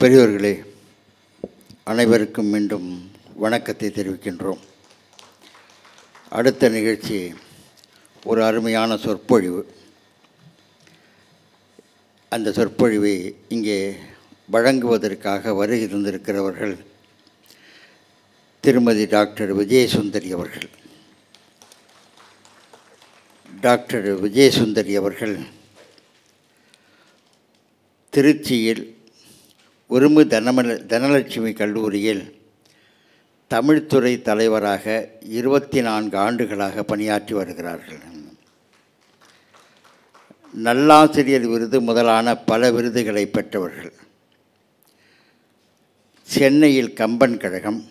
பெரியோர்களே அனைவருக்கும் மீண்டும் வணக்கத்தை தெரிவிக்கின்றோம் அடுத்த நிகழ்ச்சி ஒரு அருமையான சொற்பொழிவு அந்த சொற்பொழிவை இங்கே வழங்குவதற்காக வருகை தந்திருக்கிறவர்கள் திருமதி டாக்டர் விஜயசுந்தரி அவர்கள் டாக்டர் விஜயசுந்தரி அவர்கள் திருச்சியில் உருமு தனமல தனலட்சுமி கல்லூரியில் தமிழ்துறை தலைவராக இருபத்தி நான்கு ஆண்டுகளாக பணியாற்றி வருகிறார்கள் நல்லாசிரியர் விருது முதலான பல விருதுகளை பெற்றவர்கள் சென்னையில் கம்பன் கழகம்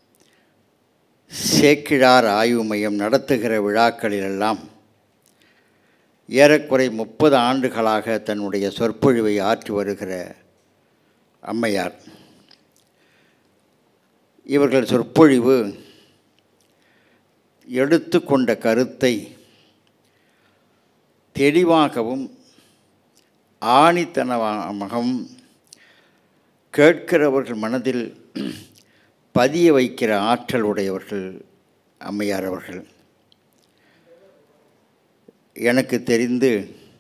சேக்கிழார் ஆய்வு மையம் நடத்துகிற விழாக்களிலெல்லாம் ஏறக்குறை முப்பது ஆண்டுகளாக தன்னுடைய சொற்பொழிவை ஆற்றி வருகிற அம்மையார் இவர்கள் சொற்பொழிவு எடுத்துக்கொண்ட கருத்தை தெளிவாகவும் ஆணித்தனமாகவும் கேட்கிறவர்கள் மனதில் பதிய வைக்கிற ஆற்றல் உடையவர்கள் அம்மையார் அவர்கள் எனக்கு தெரிந்து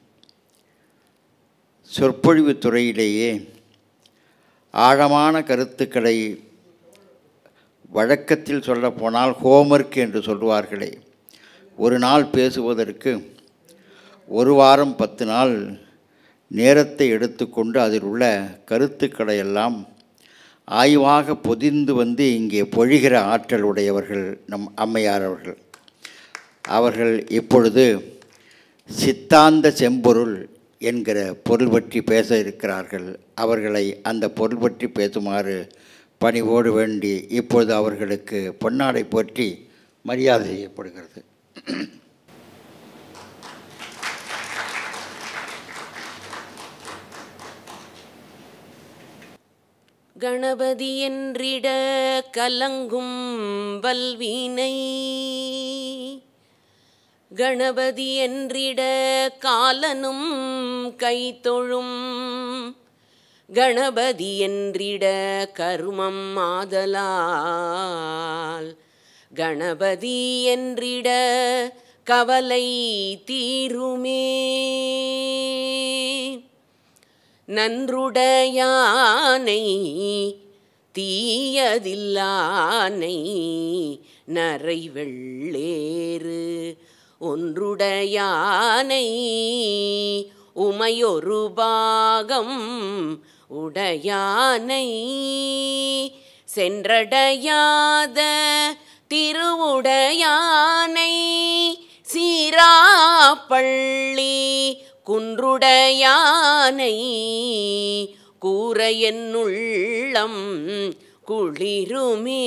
சொற்பொழிவு துறையிலேயே ஆழமான கருத்துக்களை வழக்கத்தில் சொல்லப்போனால் ஹோம்ஒர்க் என்று சொல்வார்களே ஒரு நாள் பேசுவதற்கு ஒரு வாரம் பத்து நாள் நேரத்தை எடுத்துக்கொண்டு அதில் உள்ள கருத்துக்களை எல்லாம் ஆய்வாக பொதிந்து வந்து இங்கே பொழிகிற ஆற்றல் உடையவர்கள் நம் அம்மையார் அவர்கள் அவர்கள் இப்பொழுது சித்தாந்த செம்பொருள் என்கிற பொருள் பற்றி பேச இருக்கிறார்கள் அவர்களை அந்த பொருள் பற்றி பேசுமாறு பணிவோடு வேண்டி இப்பொழுது அவர்களுக்கு பொன்னாடை போற்றி மரியாதை செய்யப்படுகிறது கணபதி என்றிட கலங்கும் வல்வினை கணபதி என்றிட காலனும் கைத்தொழும் கணபதி என்றிட கருமம் ஆதலால் கணபதி என்றிட கவலை தீருமே நன்றுடையானை தீயதில்லானை நரை வெள்ளேறு ஒன்றுடையானை உமையொரு பாகம் உடையானை சென்றடையாத திருவுடையானை சீராப்பள்ளி குன்றுடையானை கூற என்னுள்ளம் குளிருமே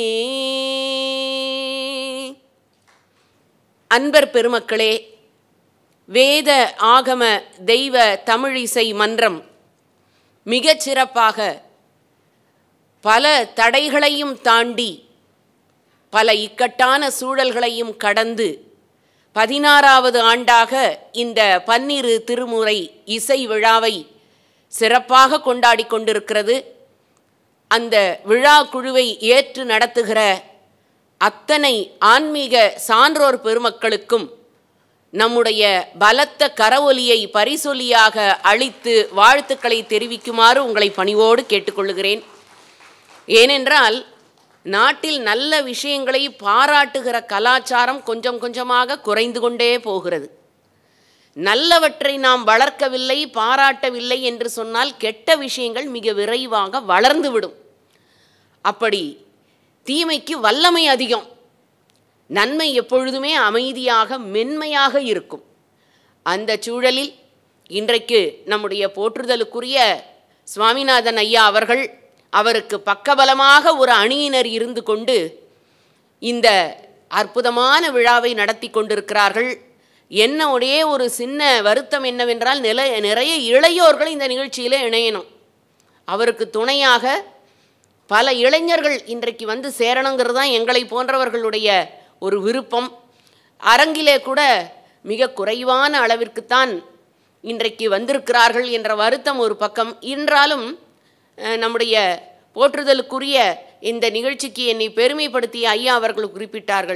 அன்பர் பெருமக்களே வேத ஆகம தெய்வ தமிழிசை மன்றம் மிகச் சிறப்பாக பல தடைகளையும் தாண்டி பல இக்கட்டான சூழல்களையும் கடந்து பதினாறாவது ஆண்டாக இந்த பன்னிரு திருமுறை இசை விழாவை சிறப்பாக கொண்டாடி கொண்டிருக்கிறது அந்த விழா குழுவை ஏற்று நடத்துகிற அத்தனை ஆன்மீக சான்றோர் பெருமக்களுக்கும் நம்முடைய பலத்த கரவொலியை பரிசொலியாக அளித்து வாழ்த்துக்களை தெரிவிக்குமாறு உங்களை பணிவோடு கேட்டுக்கொள்கிறேன் ஏனென்றால் நாட்டில் நல்ல விஷயங்களை பாராட்டுகிற கலாச்சாரம் கொஞ்சம் கொஞ்சமாக குறைந்து கொண்டே போகிறது நல்லவற்றை நாம் வளர்க்கவில்லை பாராட்டவில்லை என்று சொன்னால் கெட்ட விஷயங்கள் மிக விரைவாக வளர்ந்துவிடும் அப்படி தீமைக்கு வல்லமை அதிகம் நன்மை எப்பொழுதுமே அமைதியாக மென்மையாக இருக்கும் அந்த சூழலில் இன்றைக்கு நம்முடைய போற்றுதலுக்குரிய சுவாமிநாதன் ஐயா அவர்கள் அவருக்கு பக்கபலமாக ஒரு அணியினர் இருந்து கொண்டு இந்த அற்புதமான விழாவை நடத்தி கொண்டிருக்கிறார்கள் என்ன ஒரே ஒரு சின்ன வருத்தம் என்னவென்றால் நில நிறைய இளையோர்கள் இந்த நிகழ்ச்சியில் இணையணும் அவருக்கு துணையாக பல இளைஞர்கள் இன்றைக்கு வந்து சேரணுங்கிறது தான் எங்களை போன்றவர்களுடைய ஒரு விருப்பம் அரங்கிலே கூட மிக குறைவான அளவிற்குத்தான் இன்றைக்கு வந்திருக்கிறார்கள் என்ற வருத்தம் ஒரு பக்கம் என்றாலும் அஹ், நம்முடைய போற்றுதலுக்குரிய இந்த நிகழ்ச்சிக்கு என்னை பெருமைப்படுத்திய ஐயா அவர்கள் குறிப்பிட்டார்கள்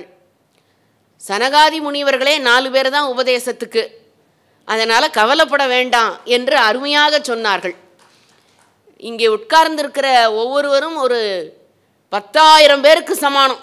சனகாதி முனிவர்களே நாலு பேர் தான் உபதேசத்துக்கு அதனால் கவலைப்பட வேண்டாம் என்று அருமையாக சொன்னார்கள் இங்கே உட்கார்ந்திருக்கிற ஒவ்வொருவரும் ஒரு பத்தாயிரம் பேருக்கு சமானம்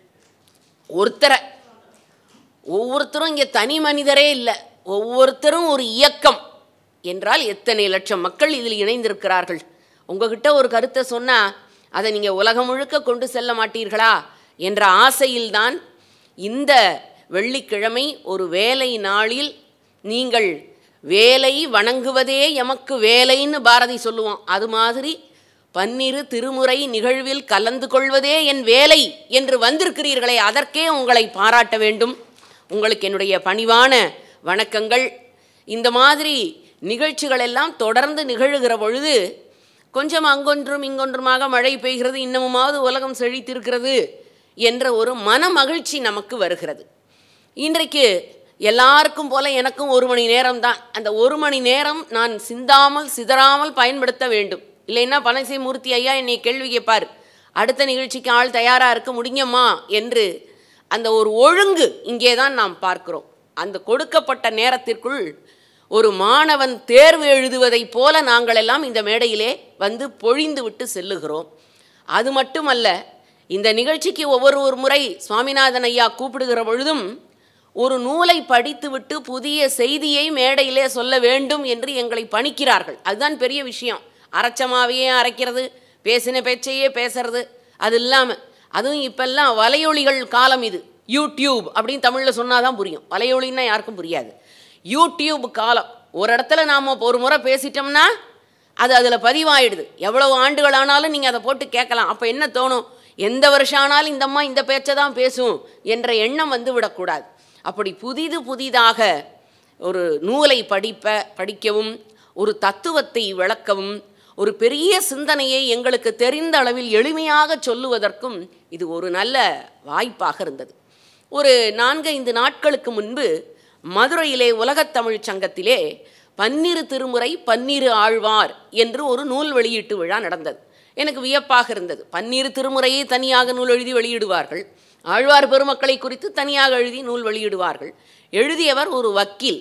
ஒருத்தரை ஒவ்வொருத்தரும் இங்கே தனி மனிதரே இல்லை ஒவ்வொருத்தரும் ஒரு இயக்கம் என்றால் எத்தனை லட்சம் மக்கள் இதில் இணைந்திருக்கிறார்கள் உங்ககிட்ட ஒரு கருத்தை சொன்னால் அதை நீங்கள் உலகம் முழுக்க கொண்டு செல்ல மாட்டீர்களா என்ற ஆசையில்தான் இந்த வெள்ளிக்கிழமை ஒரு வேலை நாளில் நீங்கள் வேலை வணங்குவதே எமக்கு வேலைன்னு பாரதி சொல்லுவோம் அது மாதிரி பன்னிரு திருமுறை நிகழ்வில் கலந்து கொள்வதே என் வேலை என்று வந்திருக்கிறீர்களே அதற்கே உங்களை பாராட்ட வேண்டும் உங்களுக்கு என்னுடைய பணிவான வணக்கங்கள் இந்த மாதிரி நிகழ்ச்சிகள் எல்லாம் தொடர்ந்து நிகழுகிற பொழுது கொஞ்சம் அங்கொன்றும் இங்கொன்றுமாக மழை பெய்கிறது இன்னமுமாவது உலகம் செழித்திருக்கிறது என்ற ஒரு மன மகிழ்ச்சி நமக்கு வருகிறது இன்றைக்கு எல்லாருக்கும் போல எனக்கும் ஒரு மணி நேரம் தான் அந்த ஒரு மணி நேரம் நான் சிந்தாமல் சிதறாமல் பயன்படுத்த வேண்டும் இல்லைன்னா பனசை மூர்த்தி ஐயா என்னை கேள்வி கேட்பார் அடுத்த நிகழ்ச்சிக்கு ஆள் தயாராக இருக்க முடியுமா என்று அந்த ஒரு ஒழுங்கு இங்கே தான் நாம் பார்க்கிறோம் அந்த கொடுக்கப்பட்ட நேரத்திற்குள் ஒரு மாணவன் தேர்வு எழுதுவதைப் போல நாங்கள் எல்லாம் இந்த மேடையிலே வந்து பொழிந்து விட்டு செல்லுகிறோம் அது மட்டுமல்ல இந்த நிகழ்ச்சிக்கு ஒவ்வொரு ஒரு முறை சுவாமிநாதன் ஐயா கூப்பிடுகிற பொழுதும் ஒரு நூலை படித்துவிட்டு புதிய செய்தியை மேடையிலே சொல்ல வேண்டும் என்று எங்களை பணிக்கிறார்கள் அதுதான் பெரிய விஷயம் அரைச்சமாவையே அரைக்கிறது பேசின பேச்சையே பேசுறது அது இல்லாமல் அதுவும் இப்பெல்லாம் வலையொலிகள் காலம் இது யூடியூப் அப்படின்னு தமிழில் சொன்னால் தான் புரியும் வலையொலின்னா யாருக்கும் புரியாது யூடியூப் காலம் ஒரு இடத்துல நாம் ஒரு முறை பேசிட்டோம்னா அது அதில் பதிவாயிடுது எவ்வளவு ஆண்டுகள் ஆனாலும் நீங்கள் அதை போட்டு கேட்கலாம் அப்போ என்ன தோணும் எந்த வருஷம் ஆனாலும் இந்த அம்மா இந்த பேச்சை தான் பேசும் என்ற எண்ணம் வந்து விடக்கூடாது அப்படி புதிது புதிதாக ஒரு நூலை படிப்ப படிக்கவும் ஒரு தத்துவத்தை விளக்கவும் ஒரு பெரிய சிந்தனையை எங்களுக்கு தெரிந்த அளவில் எளிமையாக சொல்லுவதற்கும் இது ஒரு நல்ல வாய்ப்பாக இருந்தது ஒரு நான்கு ஐந்து நாட்களுக்கு முன்பு மதுரையிலே உலகத் தமிழ்ச் சங்கத்திலே பன்னிரு திருமுறை பன்னிரு ஆழ்வார் என்று ஒரு நூல் வெளியீட்டு விழா நடந்தது எனக்கு வியப்பாக இருந்தது பன்னிரு திருமுறையை தனியாக நூல் எழுதி வெளியிடுவார்கள் ஆழ்வார் பெருமக்களை குறித்து தனியாக எழுதி நூல் வெளியிடுவார்கள் எழுதியவர் ஒரு வக்கீல்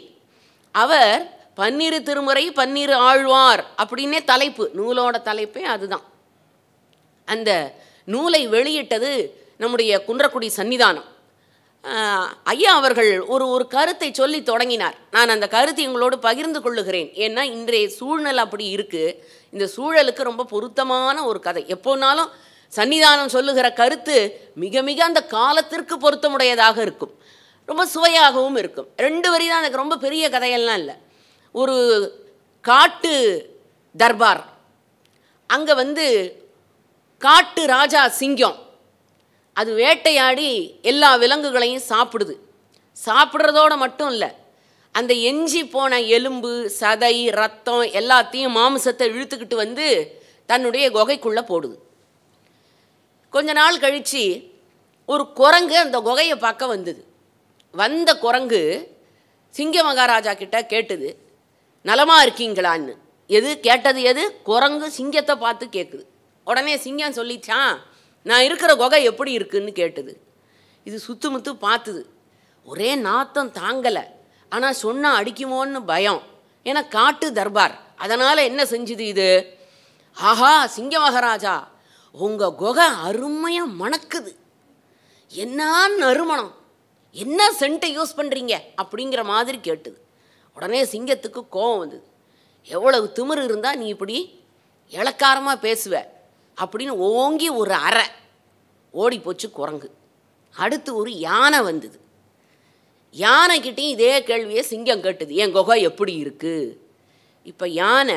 அவர் பன்னிரு திருமுறை பன்னிரு ஆழ்வார் அப்படின்னே தலைப்பு நூலோட தலைப்பே அதுதான் அந்த நூலை வெளியிட்டது நம்முடைய குன்றக்குடி சன்னிதானம் ஆஹ், ஐயா அவர்கள் ஒரு ஒரு கருத்தை சொல்லி தொடங்கினார் நான் அந்த கருத்தை உங்களோடு பகிர்ந்து கொள்ளுகிறேன் ஏன்னா இன்றைய சூழ்நிலை அப்படி இருக்குது இந்த சூழலுக்கு ரொம்ப பொருத்தமான ஒரு கதை எப்போனாலும் சன்னிதானம் சொல்லுகிற கருத்து மிக மிக அந்த காலத்திற்கு பொருத்தமுடையதாக இருக்கும் ரொம்ப சுவையாகவும் இருக்கும் ரெண்டு வரி தான் எனக்கு ரொம்ப பெரிய கதையெல்லாம் இல்லை ஒரு காட்டு தர்பார் அங்கே வந்து காட்டு ராஜா சிங்கம் அது வேட்டையாடி எல்லா விலங்குகளையும் சாப்பிடுது சாப்பிட்றதோட மட்டும் இல்லை அந்த எஞ்சி போன எலும்பு சதை ரத்தம் எல்லாத்தையும் மாமிசத்தை இழுத்துக்கிட்டு வந்து தன்னுடைய குகைக்குள்ளே போடுது கொஞ்ச நாள் கழித்து ஒரு குரங்கு அந்த குகையை பார்க்க வந்தது வந்த குரங்கு சிங்க மகாராஜா கிட்ட கேட்டது நலமா இருக்கீங்களான்னு எது கேட்டது எது குரங்கு சிங்கத்தை பார்த்து கேட்குது உடனே சிங்கம் சொல்லிச்சான் நான் இருக்கிற குகை எப்படி இருக்குன்னு கேட்டது இது சுத்து முத்து பார்த்துது ஒரே நாத்தம் தாங்கலை ஆனால் சொன்னால் அடிக்குமோன்னு பயம் ஏன்னா காட்டு தர்பார் அதனால் என்ன செஞ்சுது இது ஆஹா சிங்க மகாராஜா உங்கள் குகை அருமையாக மணக்குது என்ன நறுமணம் என்ன சென்ட்டை யூஸ் பண்ணுறீங்க அப்படிங்கிற மாதிரி கேட்டுது உடனே சிங்கத்துக்கு கோபம் வந்தது எவ்வளவு திமிரு இருந்தால் நீ இப்படி இளக்காரமாக பேசுவ அப்படின்னு ஓங்கி ஒரு அறை ஓடி போச்சு குரங்கு அடுத்து ஒரு யானை வந்தது யானைக்கிட்டையும் இதே கேள்வியை சிங்கம் கேட்டுது என் குகை எப்படி இருக்குது இப்போ யானை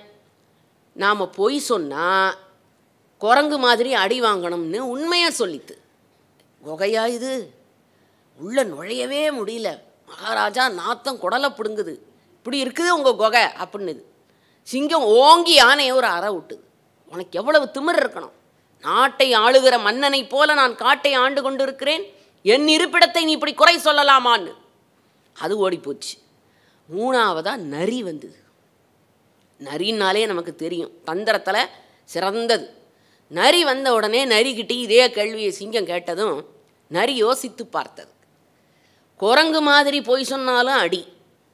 நாம் பொய் சொன்னால் குரங்கு மாதிரி அடி வாங்கணும்னு உண்மையாக சொல்லித்து குகையா இது உள்ளே நுழையவே முடியல மகாராஜா நாத்தம் குடலை பிடுங்குது இப்படி இருக்குது உங்கள் குகை அப்படின்னுது சிங்கம் ஓங்கி யானையை ஒரு அறை விட்டுது உனக்கு எவ்வளவு திமிர் இருக்கணும் நாட்டை ஆளுகிற மன்னனைப் போல நான் காட்டை ஆண்டு கொண்டிருக்கிறேன் என் இருப்பிடத்தை நீ இப்படி குறை சொல்லலாமான்னு அது ஓடிப்போச்சு மூணாவதாக நரி வந்தது நரின்னாலே நமக்கு தெரியும் தந்திரத்தில் சிறந்தது நரி வந்த உடனே நரிக்கிட்ட இதே கேள்வியை சிங்கம் கேட்டதும் நரி யோசித்து பார்த்தது குரங்கு மாதிரி பொய் சொன்னாலும் அடி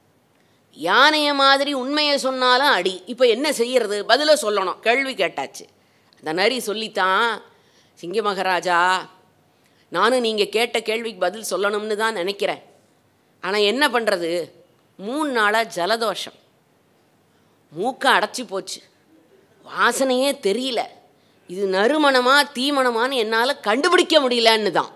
யானையை மாதிரி உண்மையை சொன்னாலும் அடி இப்போ என்ன செய்யறது பதிலை சொல்லணும் கேள்வி கேட்டாச்சு அந்த நரி சொல்லித்தான் சிங்க மகாராஜா நானும் நீங்கள் கேட்ட கேள்விக்கு பதில் சொல்லணும்னு தான் நினைக்கிறேன் ஆனால் என்ன பண்ணுறது மூணு நாளாக ஜலதோஷம் மூக்க அடைச்சி போச்சு வாசனையே தெரியல இது நறுமணமா தீமணமான்னு என்னால் கண்டுபிடிக்க முடியலன்னு தான்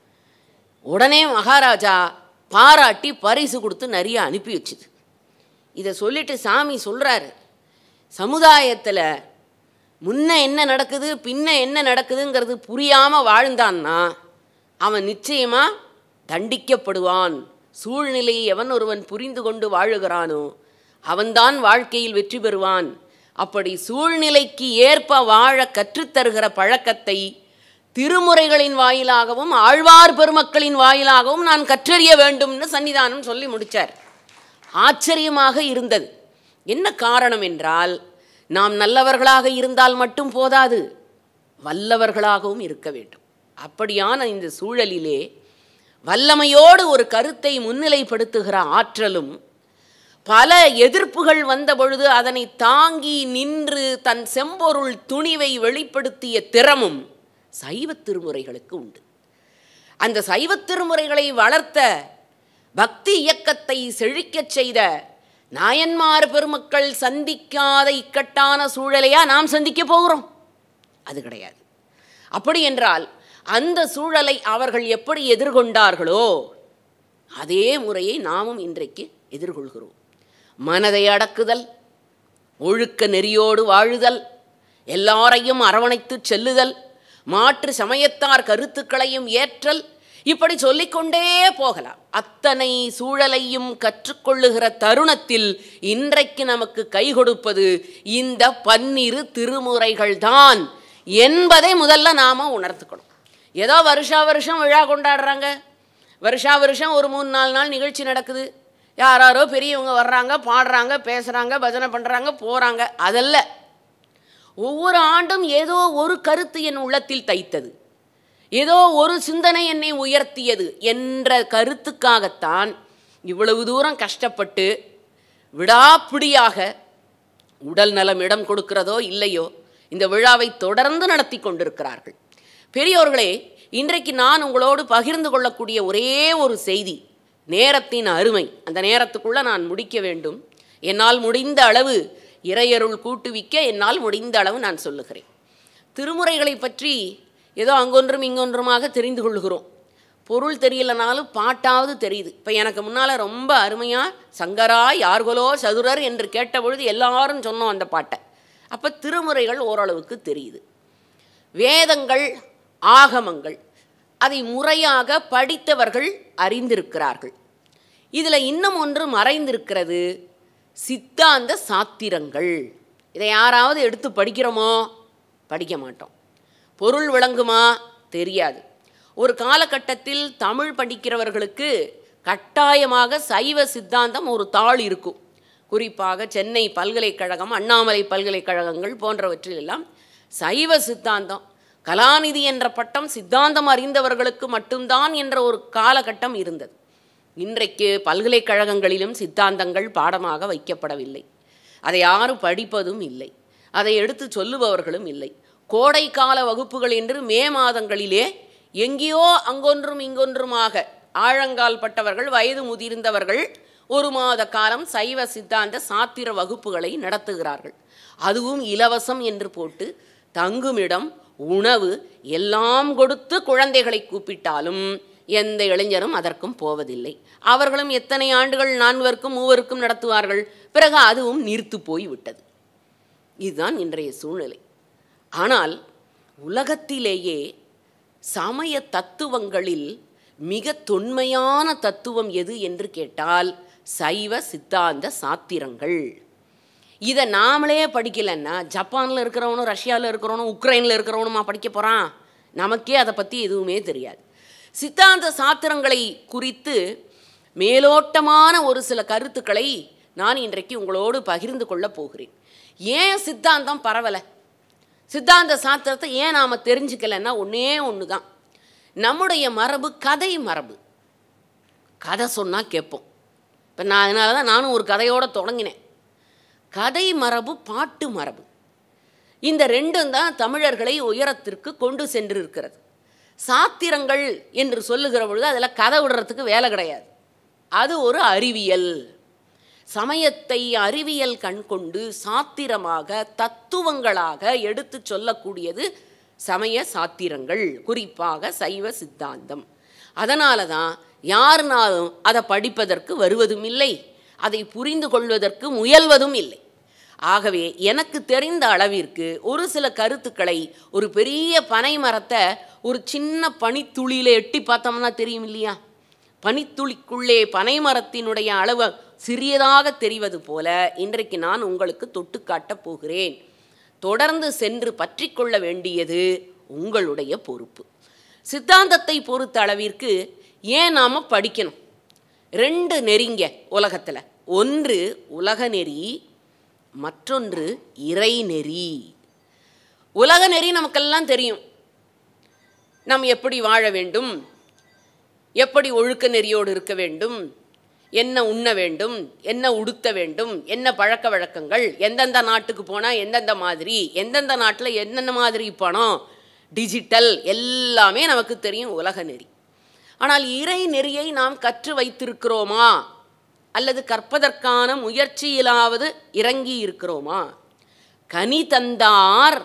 உடனே மகாராஜா பாராட்டி பரிசு கொடுத்து நிறைய அனுப்பி வச்சுது இதை சொல்லிட்டு சாமி சொல்கிறாரு சமுதாயத்தில் முன்ன என்ன நடக்குது பின்ன என்ன நடக்குதுங்கிறது புரியாமல் வாழ்ந்தான்னா அவன் நிச்சயமாக தண்டிக்கப்படுவான் சூழ்நிலையை எவன் ஒருவன் புரிந்து கொண்டு வாழுகிறானோ அவன்தான் வாழ்க்கையில் வெற்றி பெறுவான் அப்படி சூழ்நிலைக்கு ஏற்ப வாழ கற்றுத்தருகிற பழக்கத்தை திருமுறைகளின் வாயிலாகவும் ஆழ்வார் பெருமக்களின் வாயிலாகவும் நான் கற்றறிய வேண்டும்னு சன்னிதானம் சொல்லி முடித்தார் ஆச்சரியமாக இருந்தது என்ன காரணம் என்றால் நாம் நல்லவர்களாக இருந்தால் மட்டும் போதாது வல்லவர்களாகவும் இருக்க வேண்டும் அப்படியான இந்த சூழலிலே வல்லமையோடு ஒரு கருத்தை முன்னிலைப்படுத்துகிற ஆற்றலும் பல எதிர்ப்புகள் வந்த பொழுது அதனை தாங்கி நின்று தன் செம்பொருள் துணிவை வெளிப்படுத்திய திறமும் சைவத் திருமுறைகளுக்கு உண்டு அந்த சைவத் திருமுறைகளை வளர்த்த பக்தி இயக்கத்தை செழிக்கச் செய்த நாயன்மார் பெருமக்கள் சந்திக்காத இக்கட்டான சூழலையா நாம் சந்திக்க போகிறோம் அது கிடையாது அப்படி என்றால் அந்த சூழலை அவர்கள் எப்படி எதிர்கொண்டார்களோ அதே முறையை நாமும் இன்றைக்கு எதிர்கொள்கிறோம் மனதை அடக்குதல் ஒழுக்க நெறியோடு வாழுதல் எல்லாரையும் அரவணைத்துச் செல்லுதல் மாற்று சமயத்தார் கருத்துக்களையும் ஏற்றல் இப்படி சொல்லிக்கொண்டே போகலாம் அத்தனை சூழலையும் கற்றுக்கொள்ளுகிற தருணத்தில் இன்றைக்கு நமக்கு கை கொடுப்பது இந்த பன்னிரு திருமுறைகள்தான் என்பதை முதல்ல நாம உணர்த்துக்கணும் ஏதோ வருஷா வருஷம் விழா கொண்டாடுறாங்க வருஷா வருஷம் ஒரு மூணு நாலு நாள் நிகழ்ச்சி நடக்குது யாராரோ பெரியவங்க வர்றாங்க பாடுறாங்க பேசுகிறாங்க பஜனை பண்ணுறாங்க போகிறாங்க அதல்ல ஒவ்வொரு ஆண்டும் ஏதோ ஒரு கருத்து என் உள்ளத்தில் தைத்தது ஏதோ ஒரு சிந்தனை என்னை உயர்த்தியது என்ற கருத்துக்காகத்தான் இவ்வளவு தூரம் கஷ்டப்பட்டு விடாப்பிடியாக உடல் நலம் இடம் கொடுக்கிறதோ இல்லையோ இந்த விழாவை தொடர்ந்து நடத்தி கொண்டிருக்கிறார்கள் பெரியோர்களே இன்றைக்கு நான் உங்களோடு பகிர்ந்து கொள்ளக்கூடிய ஒரே ஒரு செய்தி நேரத்தின் அருமை அந்த நேரத்துக்குள்ளே நான் முடிக்க வேண்டும் என்னால் முடிந்த அளவு இறையருள் கூட்டுவிக்க என்னால் முடிந்த அளவு நான் சொல்லுகிறேன் திருமுறைகளை பற்றி ஏதோ அங்கொன்றும் இங்கொன்றுமாக தெரிந்து கொள்கிறோம் பொருள் தெரியலனாலும் பாட்டாவது தெரியுது இப்போ எனக்கு முன்னால் ரொம்ப அருமையாக சங்கரா யார்கொலோ சதுரர் என்று கேட்டபொழுது எல்லாரும் சொன்னோம் அந்த பாட்டை அப்போ திருமுறைகள் ஓரளவுக்கு தெரியுது வேதங்கள் ஆகமங்கள் அதை முறையாக படித்தவர்கள் அறிந்திருக்கிறார்கள் இதில் இன்னும் ஒன்று மறைந்திருக்கிறது சித்தாந்த சாத்திரங்கள் இதை யாராவது எடுத்து படிக்கிறோமோ படிக்க மாட்டோம் பொருள் விளங்குமா தெரியாது ஒரு காலகட்டத்தில் தமிழ் படிக்கிறவர்களுக்கு கட்டாயமாக சைவ சித்தாந்தம் ஒரு தாள் இருக்கும் குறிப்பாக சென்னை பல்கலைக்கழகம் அண்ணாமலை பல்கலைக்கழகங்கள் போன்றவற்றிலெல்லாம் சைவ சித்தாந்தம் கலாநிதி என்ற பட்டம் சித்தாந்தம் அறிந்தவர்களுக்கு மட்டும்தான் என்ற ஒரு காலகட்டம் இருந்தது இன்றைக்கு பல்கலைக்கழகங்களிலும் சித்தாந்தங்கள் பாடமாக வைக்கப்படவில்லை அதை யாரும் படிப்பதும் இல்லை அதை எடுத்து சொல்லுபவர்களும் இல்லை கோடைக்கால வகுப்புகள் என்று மே மாதங்களிலே எங்கேயோ அங்கொன்றும் இங்கொன்றுமாக ஆழங்கால் பட்டவர்கள் வயது முதிர்ந்தவர்கள் ஒரு மாத காலம் சைவ சித்தாந்த சாத்திர வகுப்புகளை நடத்துகிறார்கள் அதுவும் இலவசம் என்று போட்டு தங்குமிடம் உணவு எல்லாம் கொடுத்து குழந்தைகளை கூப்பிட்டாலும் எந்த இளைஞரும் அதற்கும் போவதில்லை அவர்களும் எத்தனை ஆண்டுகள் நான்வருக்கும் மூவருக்கும் நடத்துவார்கள் பிறகு அதுவும் நீர்த்து போய் விட்டது இதுதான் இன்றைய சூழ்நிலை ஆனால் உலகத்திலேயே சமய தத்துவங்களில் மிக தொன்மையான தத்துவம் எது என்று கேட்டால் சைவ சித்தாந்த சாத்திரங்கள் இதை நாமளே படிக்கலைன்னா ஜப்பானில் இருக்கிறவனும் ரஷ்யாவில் இருக்கிறவனும் உக்ரைனில் இருக்கிறவனுமா படிக்க போகிறான் நமக்கே அதை பற்றி எதுவுமே தெரியாது சித்தாந்த சாத்திரங்களை குறித்து மேலோட்டமான ஒரு சில கருத்துக்களை நான் இன்றைக்கு உங்களோடு பகிர்ந்து கொள்ளப் போகிறேன் ஏன் சித்தாந்தம் பரவலை சித்தாந்த சாஸ்திரத்தை ஏன் நாம் தெரிஞ்சுக்கலைன்னா ஒன்றே ஒன்று தான் நம்முடைய மரபு கதை மரபு கதை சொன்னால் கேட்போம் இப்போ நான் அதனால தான் நானும் ஒரு கதையோடு தொடங்கினேன் கதை மரபு பாட்டு மரபு இந்த ரெண்டும் தான் தமிழர்களை உயரத்திற்கு கொண்டு சென்றிருக்கிறது சாத்திரங்கள் என்று சொல்லுகிற பொழுது அதில் கதை விடுறதுக்கு வேலை கிடையாது அது ஒரு அறிவியல் சமயத்தை அறிவியல் கண் கொண்டு சாத்திரமாக தத்துவங்களாக எடுத்து சொல்லக்கூடியது சமய சாத்திரங்கள் குறிப்பாக சைவ சித்தாந்தம் அதனால தான் யாருனாலும் அதை படிப்பதற்கு வருவதும் இல்லை அதை புரிந்து கொள்வதற்கு முயல்வதும் இல்லை ஆகவே எனக்கு தெரிந்த அளவிற்கு ஒரு சில கருத்துக்களை ஒரு பெரிய பனை மரத்தை ஒரு சின்ன பனித்துளியில் எட்டி பார்த்தோம்னா தெரியும் இல்லையா பனித்துளிக்குள்ளே பனை மரத்தினுடைய அளவு சிறியதாக தெரிவது போல இன்றைக்கு நான் உங்களுக்கு தொட்டு காட்டப் போகிறேன் தொடர்ந்து சென்று பற்றி கொள்ள வேண்டியது உங்களுடைய பொறுப்பு சித்தாந்தத்தை பொறுத்த அளவிற்கு ஏன் நாம் படிக்கணும் ரெண்டு நெறிங்க உலகத்தில் ஒன்று உலக நெறி மற்றொன்று இறை நெறி உலக நெறி நமக்கெல்லாம் தெரியும் நாம் எப்படி வாழ வேண்டும் எப்படி ஒழுக்க நெறியோடு இருக்க வேண்டும் என்ன உண்ண வேண்டும் என்ன உடுத்த வேண்டும் என்ன பழக்க வழக்கங்கள் எந்தெந்த நாட்டுக்கு போனால் எந்தெந்த மாதிரி எந்தெந்த நாட்டில் என்னென்ன மாதிரி பணம் டிஜிட்டல் எல்லாமே நமக்கு தெரியும் உலக நெறி ஆனால் இறை நெறியை நாம் கற்று வைத்திருக்கிறோமா அல்லது கற்பதற்கான முயற்சியிலாவது இறங்கி இருக்கிறோமா கனி தந்தார்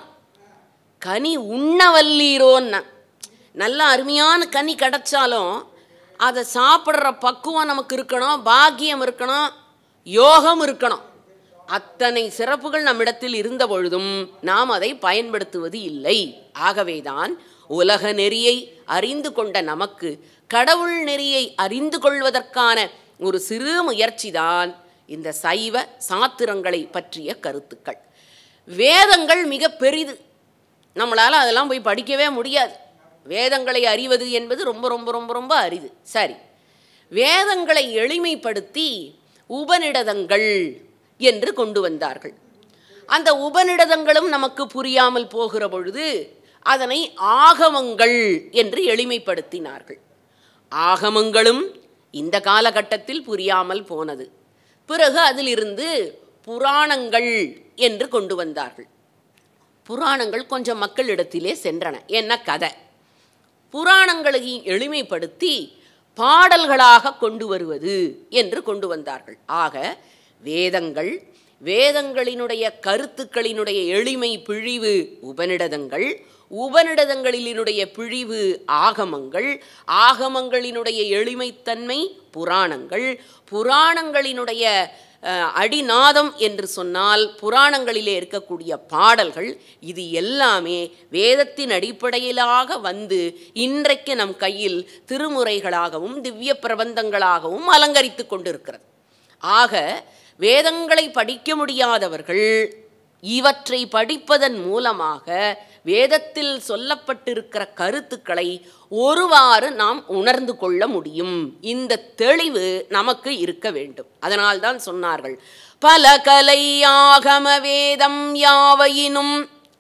கனி உண்ணவல்லீரோன்னா நல்ல அருமையான கனி கிடைச்சாலும் அதை சாப்பிட்ற பக்குவம் நமக்கு இருக்கணும் பாக்கியம் இருக்கணும் யோகம் இருக்கணும் அத்தனை சிறப்புகள் நம்மிடத்தில் இருந்த பொழுதும் நாம் அதை பயன்படுத்துவது இல்லை ஆகவேதான் உலக நெறியை அறிந்து கொண்ட நமக்கு கடவுள் நெறியை அறிந்து கொள்வதற்கான ஒரு சிறு முயற்சிதான் இந்த சைவ சாத்திரங்களை பற்றிய கருத்துக்கள் வேதங்கள் மிக பெரிது நம்மளால் அதெல்லாம் போய் படிக்கவே முடியாது வேதங்களை அறிவது என்பது ரொம்ப ரொம்ப ரொம்ப ரொம்ப அரிது சரி வேதங்களை எளிமைப்படுத்தி உபநிடதங்கள் என்று கொண்டு வந்தார்கள் அந்த உபநிடதங்களும் நமக்கு புரியாமல் போகிற பொழுது அதனை ஆகமங்கள் என்று எளிமைப்படுத்தினார்கள் ஆகமங்களும் இந்த காலகட்டத்தில் புரியாமல் போனது பிறகு அதிலிருந்து புராணங்கள் என்று கொண்டு வந்தார்கள் புராணங்கள் கொஞ்சம் மக்களிடத்திலே சென்றன என்ன கதை புராணங்களை எளிமைப்படுத்தி பாடல்களாக கொண்டு வருவது என்று கொண்டு வந்தார்கள் ஆக வேதங்கள் வேதங்களினுடைய கருத்துக்களினுடைய எளிமை பிழிவு உபநிடதங்கள் உபநிடதங்களினுடைய பிழிவு ஆகமங்கள் ஆகமங்களினுடைய எளிமைத்தன்மை புராணங்கள் புராணங்களினுடைய அஹ், அடிநாதம் என்று சொன்னால் புராணங்களிலே இருக்கக்கூடிய பாடல்கள் இது எல்லாமே வேதத்தின் அடிப்படையிலாக வந்து இன்றைக்கு நம் கையில் திருமுறைகளாகவும் திவ்ய பிரபந்தங்களாகவும் அலங்கரித்து கொண்டிருக்கிறது ஆக வேதங்களை படிக்க முடியாதவர்கள் இவற்றை படிப்பதன் மூலமாக வேதத்தில் சொல்லப்பட்டிருக்கிற கருத்துக்களை ஒருவாறு நாம் உணர்ந்து கொள்ள முடியும் இந்த தெளிவு நமக்கு இருக்க வேண்டும் அதனால்தான் சொன்னார்கள் பல கலை ஆகம வேதம் யாவையினும்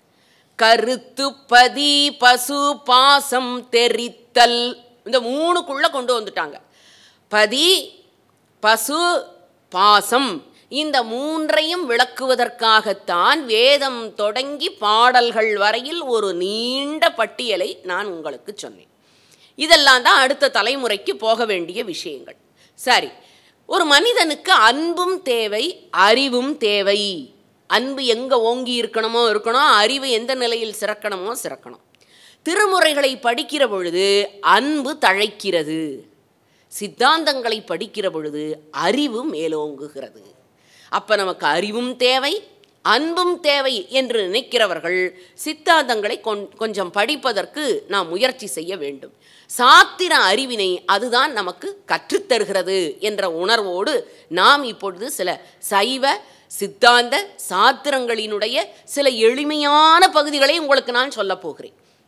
கருத்து பதி பசு பாசம் தெரித்தல் இந்த மூணுக்குள்ள கொண்டு வந்துட்டாங்க பதி பசு பாசம் இந்த மூன்றையும் விளக்குவதற்காகத்தான் வேதம் தொடங்கி பாடல்கள் வரையில் ஒரு நீண்ட பட்டியலை நான் உங்களுக்கு சொன்னேன் இதெல்லாம் தான் அடுத்த தலைமுறைக்கு போக வேண்டிய விஷயங்கள் சரி ஒரு மனிதனுக்கு அன்பும் தேவை அறிவும் தேவை அன்பு எங்கே ஓங்கி இருக்கணுமோ இருக்கணும் அறிவு எந்த நிலையில் சிறக்கணுமோ சிறக்கணும் திருமுறைகளை படிக்கிற பொழுது அன்பு தழைக்கிறது சித்தாந்தங்களை படிக்கிற பொழுது அறிவு மேலோங்குகிறது அப்போ நமக்கு அறிவும் தேவை அன்பும் தேவை என்று நினைக்கிறவர்கள் சித்தாந்தங்களை கொன் கொஞ்சம் படிப்பதற்கு நாம் முயற்சி செய்ய வேண்டும் சாத்திர அறிவினை அதுதான் நமக்கு கற்றுத்தருகிறது என்ற உணர்வோடு நாம் இப்பொழுது சில சைவ சித்தாந்த சாத்திரங்களினுடைய சில எளிமையான பகுதிகளை உங்களுக்கு நான் சொல்லப் போகிறேன்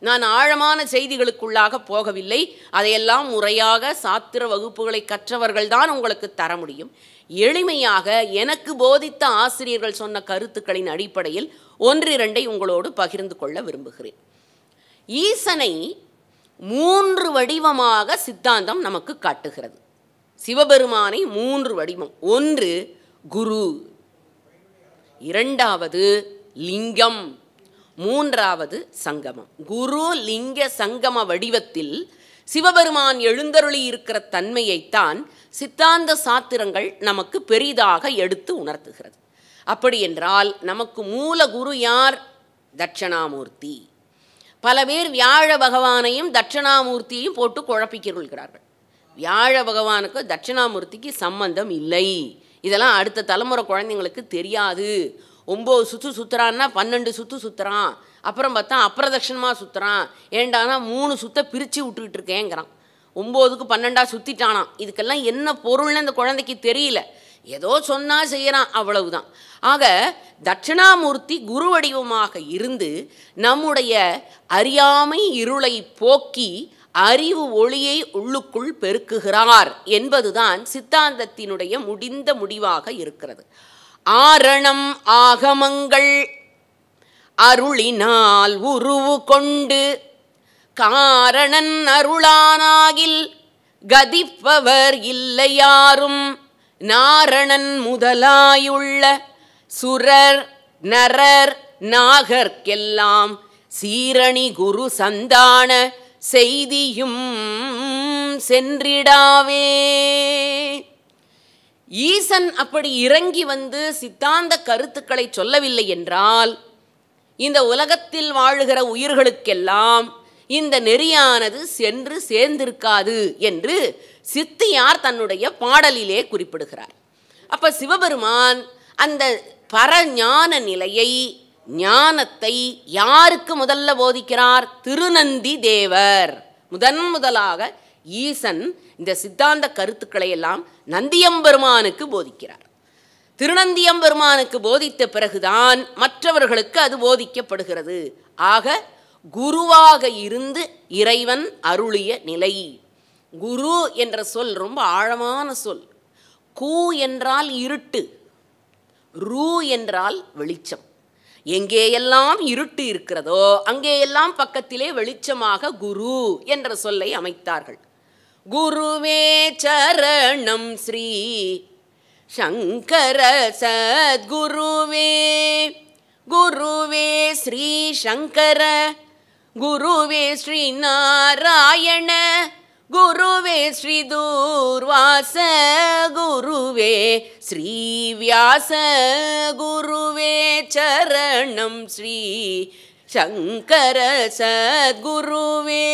நான் ஆழமான செய்திகளுக்குள்ளாக போகவில்லை அதையெல்லாம் முறையாக சாத்திர வகுப்புகளை கற்றவர்கள்தான் உங்களுக்கு தர முடியும் எளிமையாக எனக்கு போதித்த ஆசிரியர்கள் சொன்ன கருத்துக்களின் அடிப்படையில் ஒன்றிரண்டை உங்களோடு பகிர்ந்து கொள்ள விரும்புகிறேன் ஈசனை மூன்று வடிவமாக சித்தாந்தம் நமக்கு காட்டுகிறது சிவபெருமானை மூன்று வடிவம் ஒன்று குரு இரண்டாவது லிங்கம் மூன்றாவது சங்கமம் குரு லிங்க சங்கம வடிவத்தில் சிவபெருமான் எழுந்தருளி இருக்கிற தன்மையைத்தான் சித்தாந்த சாத்திரங்கள் நமக்கு பெரிதாக எடுத்து உணர்த்துகிறது அப்படி என்றால் நமக்கு மூல குரு யார் தட்சணாமூர்த்தி பல பேர் வியாழ பகவானையும் தட்சணாமூர்த்தியையும் போட்டு குழப்பிக்கொள்கிறார்கள் வியாழ பகவானுக்கு தட்சிணாமூர்த்திக்கு சம்பந்தம் இல்லை இதெல்லாம் அடுத்த தலைமுறை குழந்தைங்களுக்கு தெரியாது ஒம்பது சுற்று சுற்றுறான்னா பன்னெண்டு சுற்று சுற்றுறான் அப்புறம் பார்த்தா அப்பிரதட்சணமாக சுற்றுறான் ஏண்டானா மூணு சுத்த பிரித்து விட்டுக்கிட்டு இருக்கேங்கிறான் ஒம்போதுக்கு பன்னெண்டா சுற்றிட்டானாம் இதுக்கெல்லாம் என்ன பொருள்னு அந்த குழந்தைக்கு தெரியல ஏதோ சொன்னா செய்யறான் அவ்வளவுதான் ஆக தட்சிணாமூர்த்தி குரு வடிவமாக இருந்து நம்முடைய அறியாமை இருளை போக்கி அறிவு ஒளியை உள்ளுக்குள் பெருக்குகிறார் என்பதுதான் சித்தாந்தத்தினுடைய முடிந்த முடிவாக இருக்கிறது ஆரணம் ஆகமங்கள் அருளினால் உருவு கொண்டு காரணன் அருளானாகில் கதிப்பவர் இல்லையாரும் நாரணன் முதலாயுள்ள சுரர் நரர் நாகர்க்கெல்லாம் சீரணி குரு சந்தான செய்தியும் சென்றிடாவே ஈசன் அப்படி இறங்கி வந்து சித்தாந்த கருத்துக்களை சொல்லவில்லை என்றால் இந்த உலகத்தில் வாழுகிற உயிர்களுக்கெல்லாம் இந்த நெறியானது சென்று சேர்ந்திருக்காது என்று சித்தியார் தன்னுடைய பாடலிலே குறிப்பிடுகிறார் அப்ப சிவபெருமான் அந்த பரஞான நிலையை ஞானத்தை யாருக்கு முதல்ல போதிக்கிறார் திருநந்தி தேவர் முதன் முதலாக ஈசன் இந்த சித்தாந்த கருத்துக்களை எல்லாம் நந்தியம்பெருமானுக்கு போதிக்கிறார் திருநந்தியம்பெருமானுக்கு போதித்த பிறகுதான் மற்றவர்களுக்கு அது போதிக்கப்படுகிறது ஆக குருவாக இருந்து இறைவன் அருளிய நிலை குரு என்ற சொல் ரொம்ப ஆழமான சொல் கூ என்றால் இருட்டு ரூ என்றால் வெளிச்சம் எங்கேயெல்லாம் இருட்டு இருக்கிறதோ அங்கேயெல்லாம் பக்கத்திலே வெளிச்சமாக குரு என்ற சொல்லை அமைத்தார்கள் குருவே சரணம் ஸ்ரீ சங்கர சத்குருவே குருவே ஸ்ரீ சங்கர குருவே ஸ்ரீ நாராயண குருவே ஸ்ரீ தூர்வாச குருவே ஸ்ரீ வியாச குருவே சரணம் ஸ்ரீ சங்கர சத்குருவே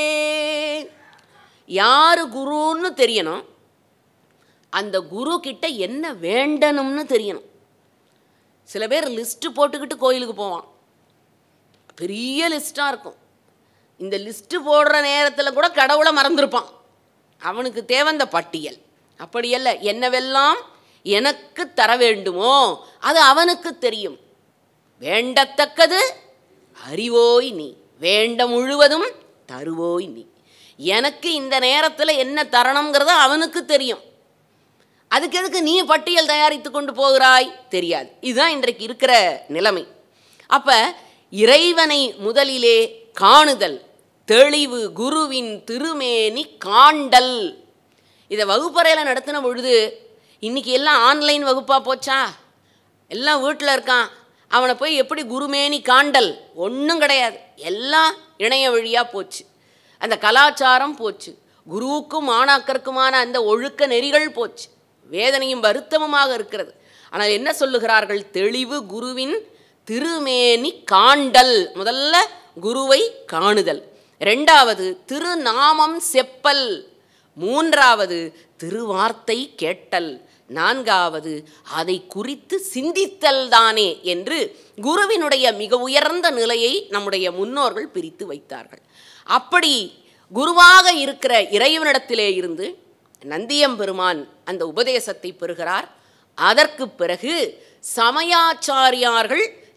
யாரு குருன்னு தெரியணும் அந்த குரு கிட்ட என்ன வேண்டணும்னு தெரியணும் சில பேர் லிஸ்ட்டு போட்டுக்கிட்டு கோயிலுக்கு போவான் பெரிய லிஸ்ட்டாக இருக்கும் இந்த லிஸ்ட்டு போடுற நேரத்தில் கூட கடவுளை மறந்துருப்பான் அவனுக்கு தேவை இந்த பட்டியல் அப்படியல்ல என்னவெல்லாம் எனக்கு தர வேண்டுமோ அது அவனுக்கு தெரியும் வேண்டத்தக்கது அறிவோய் நீ வேண்ட முழுவதும் தருவோய் நீ எனக்கு இந்த நேரத்தில் என்ன தரணுங்கிறத அவனுக்கு தெரியும் அதுக்கு எதுக்கு நீ பட்டியல் தயாரித்து கொண்டு போகிறாய் தெரியாது இதுதான் இன்றைக்கு இருக்கிற நிலைமை அப்போ இறைவனை முதலிலே காணுதல் தெளிவு குருவின் திருமேனி காண்டல் இதை வகுப்பறையில் நடத்தின பொழுது இன்னைக்கு எல்லாம் ஆன்லைன் வகுப்பாக போச்சா எல்லாம் வீட்டில் இருக்கான் அவனை போய் எப்படி குருமேனி காண்டல் ஒன்றும் கிடையாது எல்லாம் இணைய வழியாக போச்சு அந்த கலாச்சாரம் போச்சு குருவுக்கும் மாணாக்கருக்குமான அந்த ஒழுக்க நெறிகள் போச்சு வேதனையும் வருத்தமுமாக இருக்கிறது ஆனால் என்ன சொல்லுகிறார்கள் தெளிவு குருவின் திருமேனி காண்டல் முதல்ல குருவை காணுதல் ரெண்டாவது திருநாமம் செப்பல் மூன்றாவது திருவார்த்தை கேட்டல் நான்காவது அதை குறித்து சிந்தித்தல் தானே என்று குருவினுடைய மிக உயர்ந்த நிலையை நம்முடைய முன்னோர்கள் பிரித்து வைத்தார்கள் அப்படி குருவாக இருக்கிற இறைவனிடத்திலே இருந்து நந்தியம்பெருமான் அந்த உபதேசத்தை பெறுகிறார் அதற்கு பிறகு சமயாச்சாரியார்கள்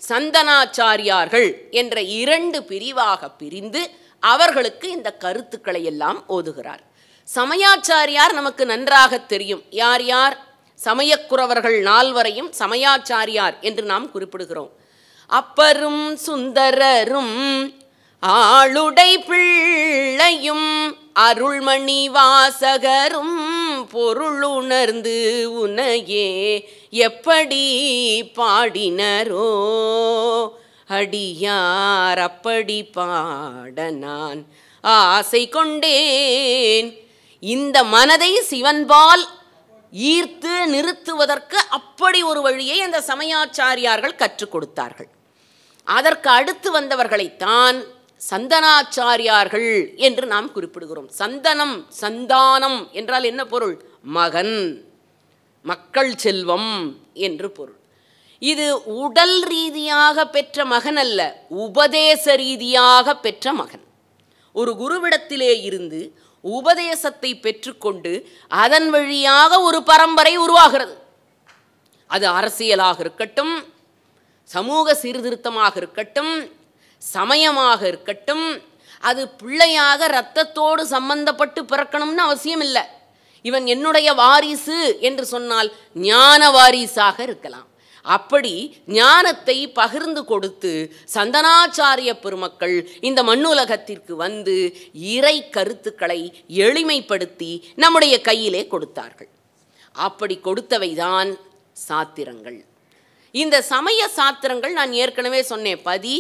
சந்தனாச்சாரியார்கள் என்ற இரண்டு பிரிவாக பிரிந்து அவர்களுக்கு இந்த கருத்துக்களை எல்லாம் ஓதுகிறார் சமயாச்சாரியார் நமக்கு நன்றாக தெரியும் யார் யார் சமயக்குறவர்கள் நால்வரையும் சமயாச்சாரியார் என்று நாம் குறிப்பிடுகிறோம் அப்பரும் சுந்தரரும் ஆளுடை பிள்ளையும் அருள்மணி வாசகரும் பொருளுணர்ந்து உனையே எப்படி பாடினரோ அடியார் அப்படி பாட நான் ஆசை கொண்டேன் இந்த மனதை சிவன்பால் ஈர்த்து நிறுத்துவதற்கு அப்படி ஒரு வழியை அந்த சமயாச்சாரியார்கள் கற்றுக் கொடுத்தார்கள் அதற்கு அடுத்து வந்தவர்களைத்தான் சந்தனாச்சாரியார்கள் என்று நாம் குறிப்பிடுகிறோம் சந்தனம் சந்தானம் என்றால் என்ன பொருள் மகன் மக்கள் செல்வம் என்று பொருள் இது உடல் ரீதியாக பெற்ற மகன் அல்ல உபதேச ரீதியாக பெற்ற மகன் ஒரு குருவிடத்திலே இருந்து உபதேசத்தை பெற்றுக்கொண்டு அதன் வழியாக ஒரு பரம்பரை உருவாகிறது அது அரசியலாக இருக்கட்டும் சமூக சீர்திருத்தமாக இருக்கட்டும் சமயமாக இருக்கட்டும் அது பிள்ளையாக இரத்தத்தோடு சம்பந்தப்பட்டு பிறக்கணும்னு அவசியம் இல்லை இவன் என்னுடைய வாரிசு என்று சொன்னால் ஞான வாரிசாக இருக்கலாம் அப்படி ஞானத்தை பகிர்ந்து கொடுத்து சந்தனாச்சாரிய பெருமக்கள் இந்த மண்ணுலகத்திற்கு வந்து இறை கருத்துக்களை எளிமைப்படுத்தி நம்முடைய கையிலே கொடுத்தார்கள் அப்படி கொடுத்தவைதான் சாத்திரங்கள் இந்த சமய சாத்திரங்கள் நான் ஏற்கனவே சொன்னேன் பதி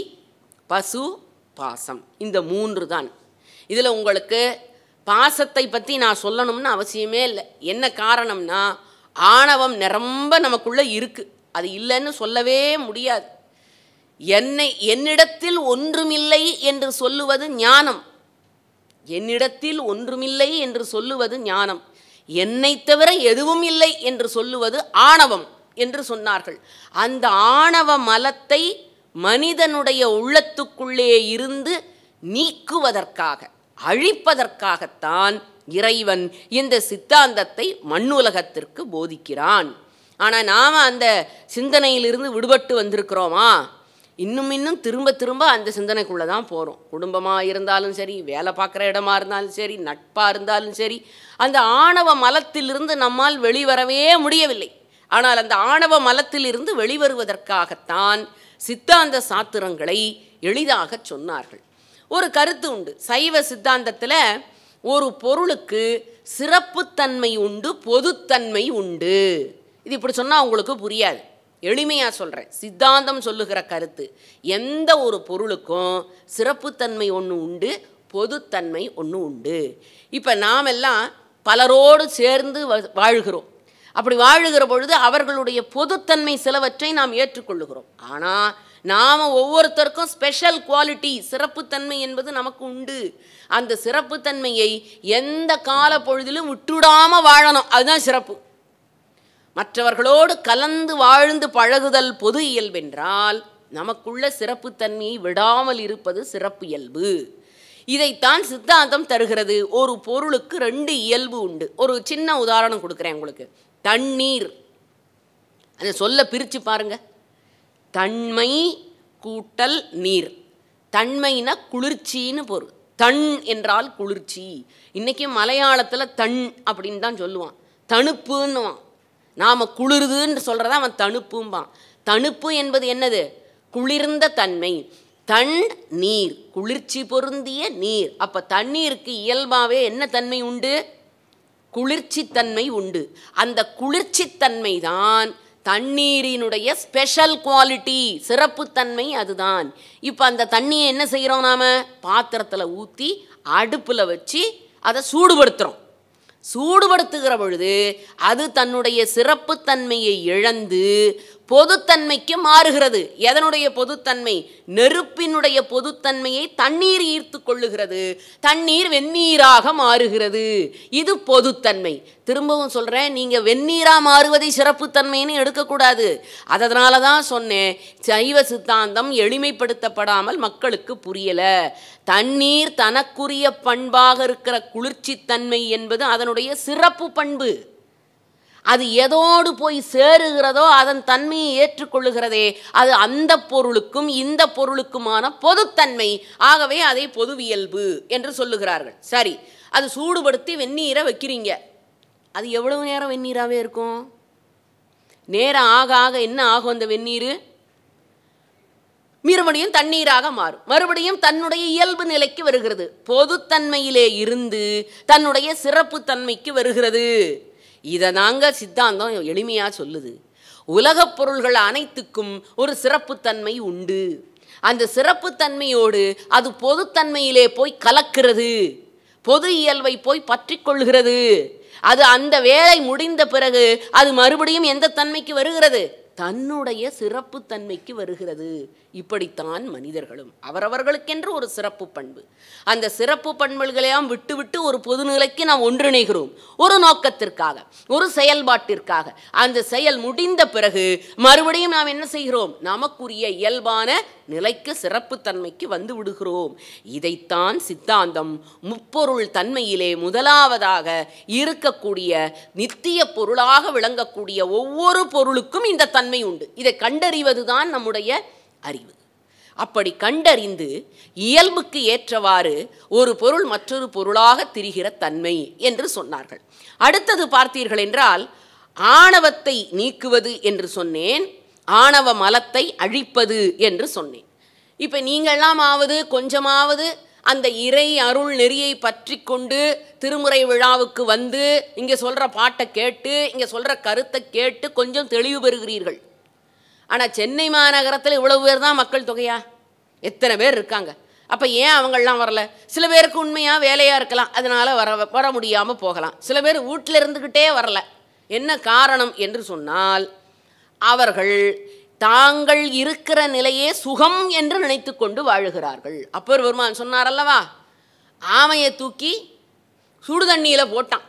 பசு பாசம் இந்த மூன்று தான் இதில் உங்களுக்கு பாசத்தை பற்றி நான் சொல்லணும்னு அவசியமே இல்லை என்ன காரணம்னா ஆணவம் நிரம்ப நமக்குள்ளே இருக்குது அது இல்லைன்னு சொல்லவே முடியாது என்னை என்னிடத்தில் ஒன்றுமில்லை என்று சொல்லுவது ஞானம் என்னிடத்தில் ஒன்றுமில்லை என்று சொல்லுவது ஞானம் என்னை தவிர எதுவும் இல்லை என்று சொல்லுவது ஆணவம் என்று சொன்னார்கள் அந்த ஆணவ மலத்தை மனிதனுடைய உள்ளத்துக்குள்ளே இருந்து நீக்குவதற்காக அழிப்பதற்காகத்தான் இறைவன் இந்த சித்தாந்தத்தை மண்ணுலகத்திற்கு போதிக்கிறான் ஆனால் நாம் அந்த சிந்தனையிலிருந்து விடுபட்டு வந்திருக்கிறோமா இன்னும் இன்னும் திரும்ப திரும்ப அந்த சிந்தனைக்குள்ளே தான் போகிறோம் குடும்பமாக இருந்தாலும் சரி வேலை பார்க்குற இடமா இருந்தாலும் சரி நட்பாக இருந்தாலும் சரி அந்த ஆணவ மலத்திலிருந்து நம்மால் வெளிவரவே முடியவில்லை ஆனால் அந்த ஆணவ மலத்திலிருந்து வெளிவருவதற்காகத்தான் சித்தாந்த சாத்திரங்களை எளிதாக சொன்னார்கள் ஒரு கருத்து உண்டு சைவ சித்தாந்தத்தில் ஒரு பொருளுக்கு சிறப்புத்தன்மை உண்டு பொதுத்தன்மை உண்டு இது இப்படி சொன்னால் உங்களுக்கு புரியாது எளிமையாக சொல்கிறேன் சித்தாந்தம் சொல்லுகிற கருத்து எந்த ஒரு பொருளுக்கும் சிறப்புத்தன்மை ஒன்று உண்டு பொதுத்தன்மை ஒன்று உண்டு இப்போ நாமெல்லாம் பலரோடு சேர்ந்து வ- வாழ்கிறோம் அப்படி வாழுகிற பொழுது அவர்களுடைய பொதுத்தன்மை சிலவற்றை நாம் ஏற்றுக்கொள்ளுகிறோம் ஆனால் நாம் ஒவ்வொருத்தருக்கும் ஸ்பெஷல் குவாலிட்டி சிறப்புத்தன்மை என்பது நமக்கு உண்டு அந்த சிறப்புத்தன்மையை எந்த கால பொழுதிலும் விட்டுடாமல் வாழணும் அதுதான் சிறப்பு மற்றவர்களோடு கலந்து வாழ்ந்து பழகுதல் பொது இயல்பென்றால் நமக்குள்ள சிறப்புத்தன்மையை விடாமல் இருப்பது சிறப்பு இயல்பு இதைத்தான் சித்தாந்தம் தருகிறது ஒரு பொருளுக்கு ரெண்டு இயல்பு உண்டு ஒரு சின்ன உதாரணம் கொடுக்குறேன் உங்களுக்கு தண்ணீர் அதை சொல்ல பிரித்து பாருங்க தன்மை கூட்டல் நீர் தன்மைனா குளிர்ச்சின்னு பொருள் தன் என்றால் குளிர்ச்சி இன்னைக்கு மலையாளத்தில் தன் அப்படின்னு தான் சொல்லுவான் தணுப்புன்னுவான் நாம் குளிருதுன்னு சொல்கிறத அவன் தணுப்பும்பான் தணுப்பு என்பது என்னது குளிர்ந்த தன்மை தன் நீர் குளிர்ச்சி பொருந்திய நீர் அப்போ தண்ணீருக்கு இயல்பாகவே என்ன தன்மை உண்டு குளிர்ச்சித்தன்மை உண்டு அந்த குளிர்ச்சித்தன்மை தான் தண்ணீரினுடைய ஸ்பெஷல் குவாலிட்டி சிறப்புத்தன்மை அதுதான் இப்போ அந்த தண்ணியை என்ன செய்கிறோம் நாம் பாத்திரத்தில் ஊற்றி அடுப்பில் வச்சு அதை சூடுபடுத்துகிறோம் சூடுபடுத்துகிற பொழுது அது தன்னுடைய சிறப்புத்தன்மையை இழந்து பொதுத்தன்மைக்கு மாறுகிறது எதனுடைய பொதுத்தன்மை நெருப்பினுடைய பொதுத்தன்மையை தண்ணீர் ஈர்த்து கொள்ளுகிறது தண்ணீர் வெந்நீராக மாறுகிறது இது பொதுத்தன்மை திரும்பவும் சொல்கிறேன் நீங்கள் வெந்நீராக மாறுவதை சிறப்புத்தன்மைன்னு எடுக்கக்கூடாது அதனால தான் சொன்னேன் சைவ சித்தாந்தம் எளிமைப்படுத்தப்படாமல் மக்களுக்கு புரியலை தண்ணீர் தனக்குரிய பண்பாக இருக்கிற குளிர்ச்சித்தன்மை என்பது அதனுடைய சிறப்பு பண்பு அது எதோடு போய் சேருகிறதோ அதன் தன்மையை ஏற்றுக்கொள்ளுகிறதே அது அந்த பொருளுக்கும் இந்த பொருளுக்குமான பொதுத்தன்மை ஆகவே அதை பொதுவியல்பு என்று சொல்லுகிறார்கள் சரி அது சூடுபடுத்தி வெந்நீரை வைக்கிறீங்க அது எவ்வளவு நேரம் வெந்நீராகவே இருக்கும் நேரம் ஆக ஆக என்ன ஆகும் அந்த வெந்நீர் மறுபடியும் தண்ணீராக மாறும் மறுபடியும் தன்னுடைய இயல்பு நிலைக்கு வருகிறது பொதுத்தன்மையிலே இருந்து தன்னுடைய சிறப்பு தன்மைக்கு வருகிறது இதை தாங்க சித்தாந்தம் எளிமையாக சொல்லுது உலகப் பொருள்கள் அனைத்துக்கும் ஒரு சிறப்புத்தன்மை உண்டு அந்த சிறப்புத்தன்மையோடு அது பொதுத்தன்மையிலே போய் கலக்கிறது பொது இயல்பை போய் பற்றி கொள்கிறது அது அந்த வேலை முடிந்த பிறகு அது மறுபடியும் எந்த தன்மைக்கு வருகிறது தன்னுடைய சிறப்பு தன்மைக்கு வருகிறது இப்படித்தான் மனிதர்களும் அவரவர்களுக்கென்று ஒரு சிறப்பு பண்பு அந்த சிறப்பு பண்புகளையாம் விட்டு விட்டு ஒரு பொதுநிலைக்கு நாம் ஒன்றிணைகிறோம் ஒரு நோக்கத்திற்காக ஒரு செயல்பாட்டிற்காக அந்த செயல் முடிந்த பிறகு மறுபடியும் நாம் என்ன செய்கிறோம் நமக்குரிய இயல்பான நிலைக்கு சிறப்பு தன்மைக்கு வந்து விடுகிறோம் இதைத்தான் சித்தாந்தம் முப்பொருள் தன்மையிலே முதலாவதாக இருக்கக்கூடிய நித்திய பொருளாக விளங்கக்கூடிய ஒவ்வொரு பொருளுக்கும் இந்த தன்மை உண்டு இதை கண்டறிவதுதான் நம்முடைய அறிவு அப்படி கண்டறிந்து இயல்புக்கு ஏற்றவாறு ஒரு பொருள் மற்றொரு பொருளாக திரிகிற தன்மை என்று சொன்னார்கள் அடுத்தது பார்த்தீர்கள் என்றால் ஆணவத்தை நீக்குவது என்று சொன்னேன் ஆணவ மலத்தை அழிப்பது என்று சொன்னேன் இப்போ நீங்கள்லாம் ஆவது கொஞ்சமாவது அந்த இறை அருள் நெறியை பற்றி கொண்டு திருமுறை விழாவுக்கு வந்து இங்கே சொல்கிற பாட்டை கேட்டு இங்கே சொல்கிற கருத்தை கேட்டு கொஞ்சம் தெளிவு பெறுகிறீர்கள் ஆனால் சென்னை மாநகரத்தில் இவ்வளவு பேர் தான் மக்கள் தொகையா எத்தனை பேர் இருக்காங்க அப்போ ஏன் அவங்களாம் வரல சில பேருக்கு உண்மையாக வேலையாக இருக்கலாம் அதனால் வர வர முடியாமல் போகலாம் சில பேர் வீட்டில் இருந்துக்கிட்டே வரல என்ன காரணம் என்று சொன்னால் அவர்கள் தாங்கள் இருக்கிற நிலையே சுகம் என்று நினைத்து கொண்டு வாழுகிறார்கள் அப்பர் பெருமான் சொன்னார் அல்லவா ஆமையை தூக்கி சுடு தண்ணியில் போட்டான்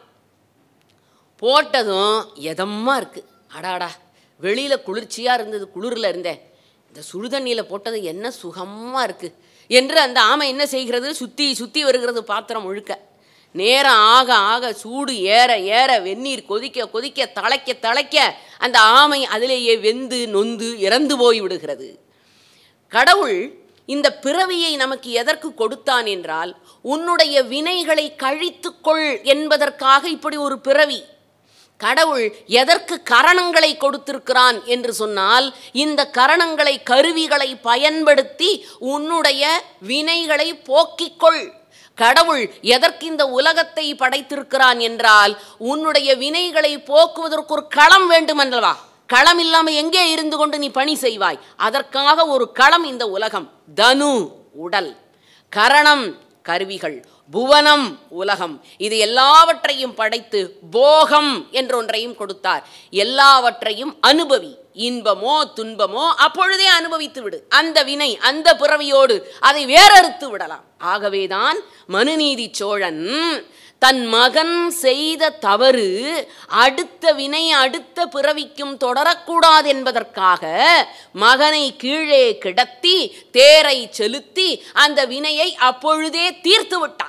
போட்டதும் எதமாக இருக்குது அடாடா வெளியில் குளிர்ச்சியாக இருந்தது குளிரில் இருந்தேன் இந்த சுடு தண்ணியில் போட்டது என்ன சுகமாக இருக்குது என்று அந்த ஆமை என்ன செய்கிறது சுற்றி சுற்றி வருகிறது பாத்திரம் முழுக்க நேரம் ஆக ஆக சூடு ஏற ஏற வெந்நீர் கொதிக்க கொதிக்க தளைக்க தளைக்க அந்த ஆமை அதிலேயே வெந்து நொந்து இறந்து போய் விடுகிறது கடவுள் இந்த பிறவியை நமக்கு எதற்கு கொடுத்தான் என்றால் உன்னுடைய வினைகளை கழித்துக்கொள் என்பதற்காக இப்படி ஒரு பிறவி கடவுள் எதற்கு கரணங்களை கொடுத்திருக்கிறான் என்று சொன்னால் இந்த கரணங்களை கருவிகளை பயன்படுத்தி உன்னுடைய வினைகளை போக்கிக்கொள் கடவுள் எதற்கு இந்த உலகத்தை படைத்திருக்கிறான் என்றால் உன்னுடைய வினைகளை போக்குவதற்கு ஒரு களம் வேண்டுமன்றவா களம் இல்லாமல் எங்கே இருந்து கொண்டு நீ பணி செய்வாய் அதற்காக ஒரு களம் இந்த உலகம் தனு உடல் கரணம் கருவிகள் புவனம் உலகம் இது எல்லாவற்றையும் படைத்து போகம் என்றொன்றையும் கொடுத்தார் எல்லாவற்றையும் அனுபவி இன்பமோ துன்பமோ அப்பொழுதே அனுபவித்து விடு அந்த வினை அந்த பிறவியோடு அதை வேறறுத்து விடலாம் ஆகவேதான் மனுநீதி சோழன் தன் மகன் செய்த தவறு அடுத்த வினை அடுத்த பிறவிக்கும் தொடரக்கூடாது என்பதற்காக மகனை கீழே கிடத்தி தேரை செலுத்தி அந்த வினையை அப்பொழுதே தீர்த்து விட்டான்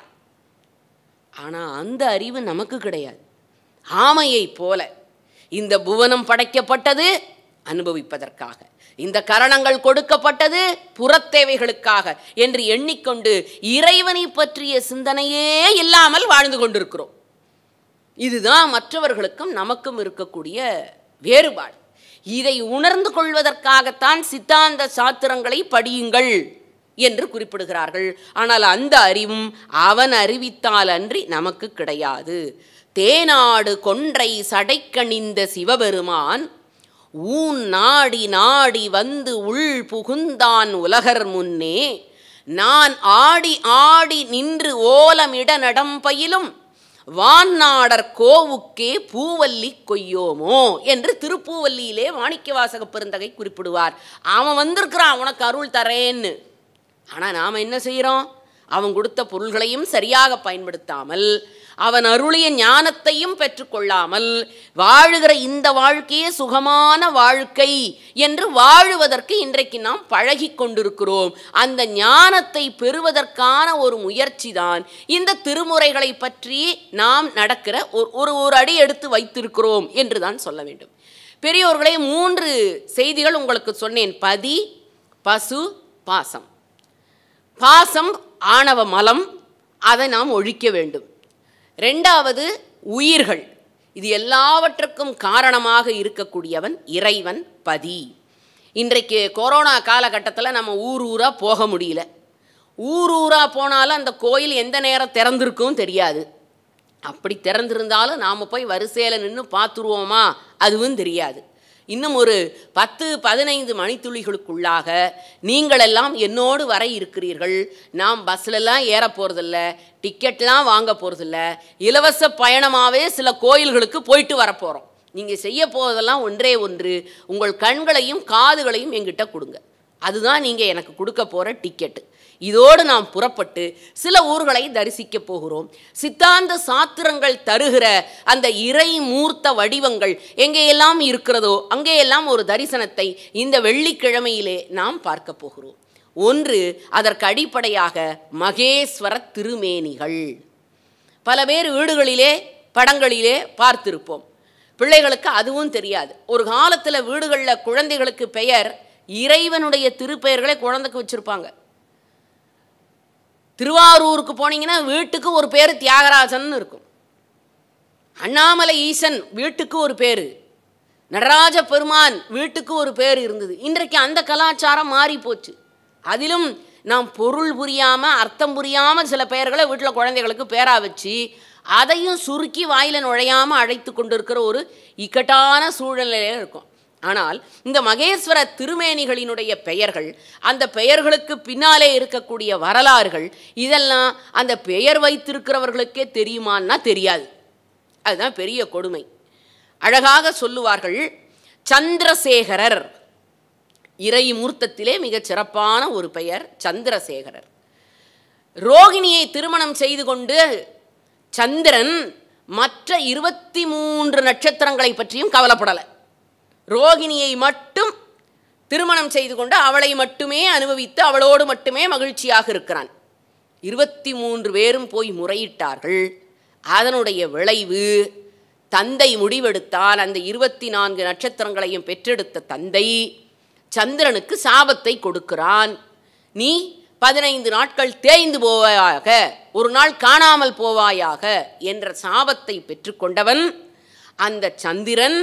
ஆனால் அந்த அறிவு நமக்கு கிடையாது ஆமையைப் போல இந்த புவனம் படைக்கப்பட்டது அனுபவிப்பதற்காக இந்த கரணங்கள் கொடுக்கப்பட்டது புறத்தேவைகளுக்காக என்று எண்ணிக்கொண்டு இறைவனை பற்றிய சிந்தனையே இல்லாமல் வாழ்ந்து கொண்டிருக்கிறோம் இதுதான் மற்றவர்களுக்கும் நமக்கும் இருக்கக்கூடிய வேறுபாடு இதை உணர்ந்து கொள்வதற்காகத்தான் சித்தாந்த சாத்திரங்களை படியுங்கள் என்று குறிப்பிடுகிறார்கள் ஆனால் அந்த அறிவும் அவன் அறிவித்தால் அன்றி நமக்கு கிடையாது தேனாடு கொன்றை சடைக்கணிந்த சிவபெருமான் ஊன் நாடி நாடி வந்து உள் புகுந்தான் உலகர் முன்னே நான் ஆடி ஆடி நின்று ஓலமிட நடம்பயிலும் வான்னாடர் கோவுக்கே பூவல்லி கொய்யோமோ என்று திருப்பூவல்லியிலே மாணிக்கவாசக பெருந்தகை குறிப்பிடுவார் அவன் வந்திருக்கிறான் உனக்கு அருள் தரேன்னு ஆனால் நாம் என்ன செய்கிறோம் அவன் கொடுத்த பொருள்களையும் சரியாக பயன்படுத்தாமல் அவன் அருளிய ஞானத்தையும் பெற்றுக்கொள்ளாமல் வாழுகிற இந்த வாழ்க்கையே சுகமான வாழ்க்கை என்று வாழுவதற்கு இன்றைக்கு நாம் பழகி கொண்டிருக்கிறோம் அந்த ஞானத்தை பெறுவதற்கான ஒரு முயற்சி தான் இந்த திருமுறைகளை பற்றி நாம் நடக்கிற ஒரு ஒரு ஒரு அடி எடுத்து வைத்திருக்கிறோம் என்று தான் சொல்ல வேண்டும் பெரியோர்களே மூன்று செய்திகள் உங்களுக்கு சொன்னேன் பதி பசு பாசம் பாசம் ஆணவ மலம் அதை நாம் ஒழிக்க வேண்டும் ரெண்டாவது உயிர்கள் இது எல்லாவற்றுக்கும் காரணமாக இருக்கக்கூடியவன் இறைவன் பதி இன்றைக்கு கொரோனா காலகட்டத்தில் நம்ம ஊர் ஊராக போக முடியல ஊர் ஊராக போனாலும் அந்த கோயில் எந்த நேரம் திறந்திருக்கும் தெரியாது அப்படி திறந்திருந்தாலும் நாம் போய் வரிசையில் நின்று பார்த்துருவோமா அதுவும் தெரியாது இன்னும் ஒரு பத்து பதினைந்து மணித்துளிகளுக்குள்ளாக நீங்களெல்லாம் என்னோடு வர இருக்கிறீர்கள் நாம் பஸ்லலாம் ஏற போகிறதில்ல டிக்கெட்லாம் வாங்க போகிறதில்ல இலவச பயணமாகவே சில கோயில்களுக்கு போயிட்டு வர போகிறோம் நீங்கள் செய்ய போவதெல்லாம் ஒன்றே ஒன்று உங்கள் கண்களையும் காதுகளையும் எங்கிட்ட கொடுங்க அதுதான் நீங்கள் எனக்கு கொடுக்க போகிற டிக்கெட்டு இதோடு நாம் புறப்பட்டு சில ஊர்களை தரிசிக்க போகிறோம் சித்தாந்த சாத்திரங்கள் தருகிற அந்த இறை மூர்த்த வடிவங்கள் எங்கேயெல்லாம் இருக்கிறதோ அங்கேயெல்லாம் ஒரு தரிசனத்தை இந்த வெள்ளிக்கிழமையிலே நாம் பார்க்க போகிறோம் ஒன்று அதற்கு அடிப்படையாக மகேஸ்வர திருமேனிகள் பல பேர் வீடுகளிலே படங்களிலே பார்த்திருப்போம் பிள்ளைகளுக்கு அதுவும் தெரியாது ஒரு காலத்தில் வீடுகளில் குழந்தைகளுக்கு பெயர் இறைவனுடைய திருப்பெயர்களை குழந்தைக்கு வச்சுருப்பாங்க திருவாரூருக்கு போனீங்கன்னா வீட்டுக்கு ஒரு பேர் தியாகராஜன் இருக்கும் அண்ணாமலை ஈசன் வீட்டுக்கு ஒரு பேர் நடராஜ பெருமான் வீட்டுக்கு ஒரு பேர் இருந்தது இன்றைக்கு அந்த கலாச்சாரம் மாறி போச்சு அதிலும் நாம் பொருள் புரியாமல் அர்த்தம் புரியாமல் சில பெயர்களை வீட்டில் குழந்தைகளுக்கு பேரா வச்சு அதையும் சுருக்கி வாயில் நுழையாமல் அழைத்து கொண்டிருக்கிற ஒரு இக்கட்டான சூழ்நிலையில் இருக்கும் ஆனால் இந்த மகேஸ்வர திருமேனிகளினுடைய பெயர்கள் அந்த பெயர்களுக்கு பின்னாலே இருக்கக்கூடிய வரலாறுகள் இதெல்லாம் அந்த பெயர் வைத்திருக்கிறவர்களுக்கே தெரியுமான்னா தெரியாது அதுதான் பெரிய கொடுமை அழகாக சொல்லுவார்கள் சந்திரசேகரர் இறை மூர்த்தத்திலே மிகச் சிறப்பான ஒரு பெயர் சந்திரசேகரர் ரோகிணியை திருமணம் செய்து கொண்டு சந்திரன் மற்ற இருபத்தி மூன்று நட்சத்திரங்களை பற்றியும் கவலைப்படலை ரோகிணியை மட்டும் திருமணம் செய்து கொண்டு அவளை மட்டுமே அனுபவித்து அவளோடு மட்டுமே மகிழ்ச்சியாக இருக்கிறான் இருபத்தி மூன்று பேரும் போய் முறையிட்டார்கள் அதனுடைய விளைவு தந்தை முடிவெடுத்தால் அந்த இருபத்தி நான்கு நட்சத்திரங்களையும் பெற்றெடுத்த தந்தை சந்திரனுக்கு சாபத்தை கொடுக்கிறான் நீ பதினைந்து நாட்கள் தேய்ந்து போவாயாக ஒரு நாள் காணாமல் போவாயாக என்ற சாபத்தை பெற்றுக்கொண்டவன் அந்த சந்திரன்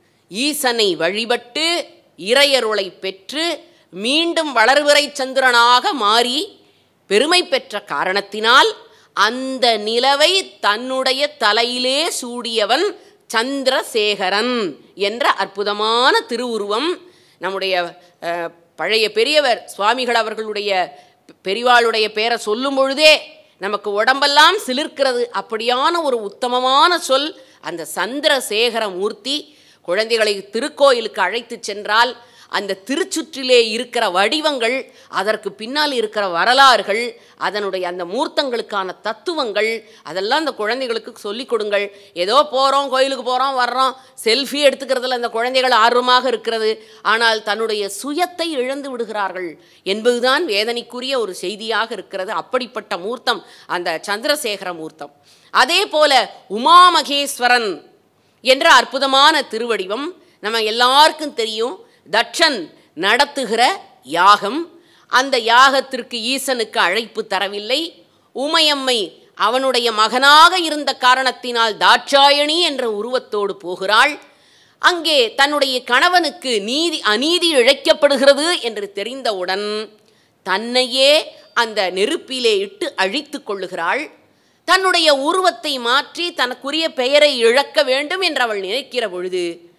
ஈசனை வழிபட்டு இறையருளை பெற்று மீண்டும் வளர்விறை சந்திரனாக மாறி பெருமை பெற்ற காரணத்தினால் அந்த நிலவை தன்னுடைய தலையிலே சூடியவன் சந்திரசேகரன் என்ற அற்புதமான திருவுருவம் நம்முடைய அஹ், பழைய பெரியவர் சுவாமிகள் அவர்களுடைய பெரிவாளுடைய பேரை சொல்லும் பொழுதே நமக்கு உடம்பெல்லாம் சிலிர்க்கிறது அப்படியான ஒரு உத்தமமான சொல் அந்த சந்திரசேகர மூர்த்தி குழந்தைகளை திருக்கோயிலுக்கு அழைத்து சென்றால் அந்த திருச்சுற்றிலே இருக்கிற வடிவங்கள் அதற்கு பின்னால் இருக்கிற வரலாறுகள் அதனுடைய அந்த மூர்த்தங்களுக்கான தத்துவங்கள் அதெல்லாம் அந்த குழந்தைகளுக்கு சொல்லிக் கொடுங்கள் ஏதோ போகிறோம் கோயிலுக்கு போகிறோம் வர்றோம் செல்ஃபி எடுத்துக்கிறதுல அந்த குழந்தைகள் ஆர்வமாக இருக்கிறது ஆனால் தன்னுடைய சுயத்தை இழந்து விடுகிறார்கள் என்பதுதான் வேதனைக்குரிய ஒரு செய்தியாக இருக்கிறது அப்படிப்பட்ட மூர்த்தம் அந்த சந்திரசேகர மூர்த்தம் அதே போல உமாமகேஸ்வரன் என்ற அற்புதமான திருவடிவம் நம்ம எல்லாருக்கும் தெரியும் தட்சன் நடத்துகிற யாகம் அந்த யாகத்திற்கு ஈசனுக்கு அழைப்பு தரவில்லை உமையம்மை அவனுடைய மகனாக இருந்த காரணத்தினால் தாட்சாயணி என்ற உருவத்தோடு போகிறாள் அங்கே தன்னுடைய கணவனுக்கு நீதி அநீதி இழைக்கப்படுகிறது என்று தெரிந்தவுடன் தன்னையே அந்த நெருப்பிலே இட்டு அழித்து கொள்ளுகிறாள் தன்னுடைய உருவத்தை மாற்றி தனக்குரிய பெயரை இழக்க வேண்டும் என்று அவள் நினைக்கிற பொழுது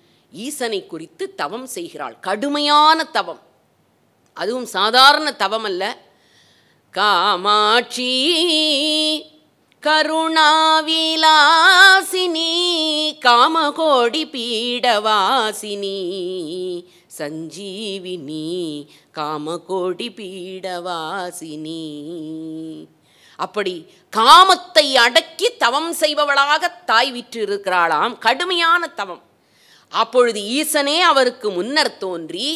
ஈசனை குறித்து தவம் செய்கிறாள் கடுமையான தவம் அதுவும் சாதாரண தவம் அல்ல காமாட்சி கருணாவிலாசினி காமகோடி பீடவாசினி சஞ்சீவினி காமகோடி பீடவாசினி அப்படி காமத்தை அடக்கி தவம் செய்பவளாக தாய் விற்று இருக்கிறாளாம் கடுமையான தவம் அப்பொழுது ஈசனே அவருக்கு முன்னர் தோன்றி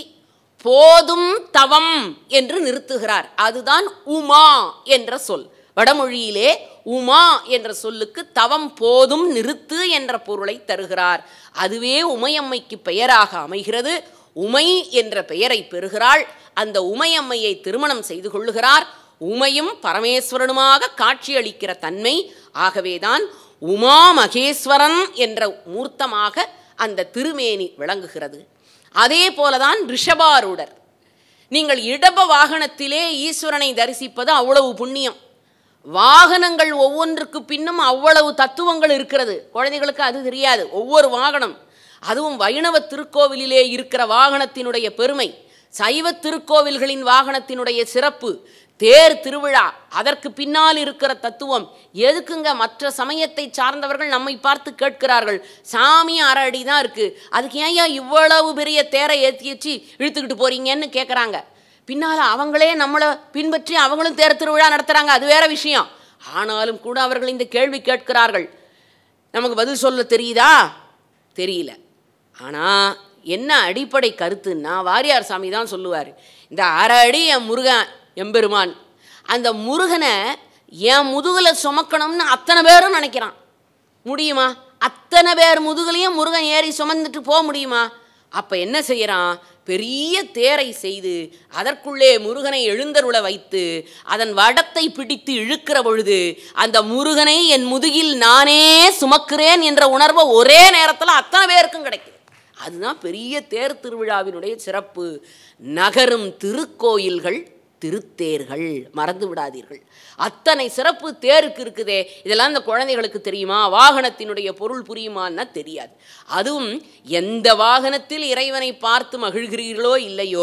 போதும் தவம் என்று நிறுத்துகிறார் அதுதான் உமா என்ற சொல் வடமொழியிலே உமா என்ற சொல்லுக்கு தவம் போதும் நிறுத்து என்ற பொருளை தருகிறார் அதுவே உமையம்மைக்கு பெயராக அமைகிறது உமை என்ற பெயரை பெறுகிறாள் அந்த உமையம்மையை திருமணம் செய்து கொள்ளுகிறார் உமையும் பரமேஸ்வரனுமாக காட்சியளிக்கிற தன்மை ஆகவேதான் உமா மகேஸ்வரன் என்ற மூர்த்தமாக அந்த திருமேனி விளங்குகிறது அதே போலதான் ரிஷபாரூடர் நீங்கள் இடப வாகனத்திலே ஈஸ்வரனை தரிசிப்பது அவ்வளவு புண்ணியம் வாகனங்கள் ஒவ்வொன்றுக்கு பின்னும் அவ்வளவு தத்துவங்கள் இருக்கிறது குழந்தைகளுக்கு அது தெரியாது ஒவ்வொரு வாகனம் அதுவும் வைணவ திருக்கோவிலிலே இருக்கிற வாகனத்தினுடைய பெருமை சைவ திருக்கோவில்களின் வாகனத்தினுடைய சிறப்பு தேர் திருவிழா அதற்கு பின்னால் இருக்கிற தத்துவம் எதுக்குங்க மற்ற சமயத்தை சார்ந்தவர்கள் நம்மை பார்த்து கேட்கிறார்கள் சாமி அரை அடி தான் இருக்குது அதுக்கு ஏன்யா இவ்வளவு பெரிய தேரை ஏற்றி வச்சு இழுத்துக்கிட்டு போறீங்கன்னு கேட்குறாங்க பின்னால் அவங்களே நம்மளை பின்பற்றி அவங்களும் தேர் திருவிழா நடத்துகிறாங்க அது வேற விஷயம் ஆனாலும் கூட அவர்கள் இந்த கேள்வி கேட்கிறார்கள் நமக்கு பதில் சொல்ல தெரியுதா தெரியல ஆனால் என்ன அடிப்படை கருத்துன்னா வாரியார் சாமி தான் சொல்லுவார் இந்த அரை அடி என் முருகன் எம்பெருமான் அந்த முருகனை என் முதுகில் சுமக்கணும்னு அத்தனை பேரும் நினைக்கிறான் முடியுமா அத்தனை பேர் முதுகுலையும் முருகன் ஏறி சுமந்துட்டு போக முடியுமா அப்போ என்ன செய்கிறான் பெரிய தேரை செய்து அதற்குள்ளே முருகனை எழுந்தருள வைத்து அதன் வடத்தை பிடித்து இழுக்கிற பொழுது அந்த முருகனை என் முதுகில் நானே சுமக்கிறேன் என்ற உணர்வை ஒரே நேரத்தில் அத்தனை பேருக்கும் கிடைக்குது அதுதான் பெரிய தேர் திருவிழாவினுடைய சிறப்பு நகரும் திருக்கோயில்கள் திருத்தேர்கள் மறந்து விடாதீர்கள் அத்தனை சிறப்பு தேருக்கு இருக்குதே இதெல்லாம் இந்த குழந்தைகளுக்கு தெரியுமா வாகனத்தினுடைய பொருள் புரியுமான்னா தெரியாது அதுவும் எந்த வாகனத்தில் இறைவனை பார்த்து மகிழ்கிறீர்களோ இல்லையோ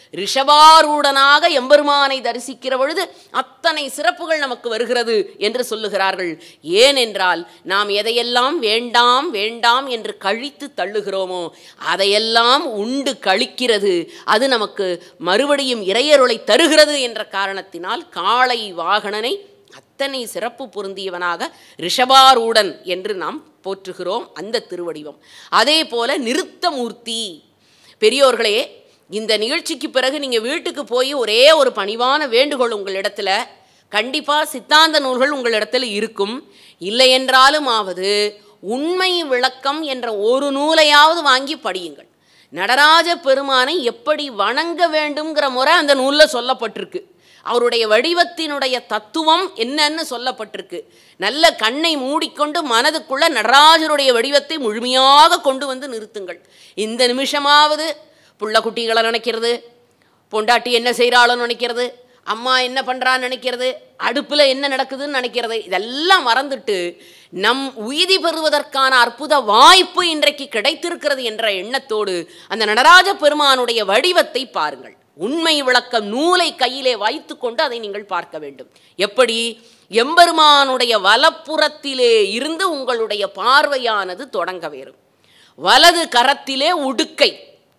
ரிஷபாரூடனாக எம்பெருமானை தரிசிக்கிற பொழுது அத்தனை சிறப்புகள் நமக்கு வருகிறது என்று சொல்லுகிறார்கள் ஏனென்றால் நாம் எதையெல்லாம் வேண்டாம் வேண்டாம் என்று கழித்து தள்ளுகிறோமோ அதையெல்லாம் உண்டு கழிக்கிறது அது நமக்கு மறுபடியும் இறையருளை தருகிறது என்ற காரணத்தினால் காளை வாகனனை அத்தனை சிறப்பு பொருந்தியவனாக ரிஷபாரூடன் என்று நாம் போற்றுகிறோம் அந்த திருவடிவம் அதே போல நிறுத்தமூர்த்தி பெரியோர்களே இந்த நிகழ்ச்சிக்கு பிறகு நீங்கள் வீட்டுக்கு போய் ஒரே ஒரு பணிவான வேண்டுகோள் உங்களிடத்துல கண்டிப்பாக சித்தாந்த நூல்கள் உங்களிடத்தில் இருக்கும் இல்லை என்றாலும் ஆவது உண்மை விளக்கம் என்ற ஒரு நூலையாவது வாங்கி படியுங்கள் நடராஜ பெருமானை எப்படி வணங்க வேண்டுங்கிற முறை அந்த நூலில் சொல்லப்பட்டிருக்கு அவருடைய வடிவத்தினுடைய தத்துவம் என்னன்னு சொல்லப்பட்டிருக்கு நல்ல கண்ணை மூடிக்கொண்டு மனதுக்குள்ள நடராஜருடைய வடிவத்தை முழுமையாக கொண்டு வந்து நிறுத்துங்கள் இந்த நிமிஷமாவது புள்ள குட்டிகளை நினைக்கிறது பொண்டாட்டி என்ன செய்கிறாளோன்னு நினைக்கிறது அம்மா என்ன பண்ணுறான்னு நினைக்கிறது அடுப்பில் என்ன நடக்குதுன்னு நினைக்கிறது இதெல்லாம் மறந்துட்டு நம் உய்தி பெறுவதற்கான அற்புத வாய்ப்பு இன்றைக்கு கிடைத்திருக்கிறது என்ற எண்ணத்தோடு அந்த நடராஜ பெருமானுடைய வடிவத்தை பாருங்கள் உண்மை விளக்கம் நூலை கையிலே வைத்துக்கொண்டு அதை நீங்கள் பார்க்க வேண்டும் எப்படி எம்பெருமானுடைய வலப்புறத்திலே இருந்து உங்களுடைய பார்வையானது தொடங்க வேறும் வலது கரத்திலே உடுக்கை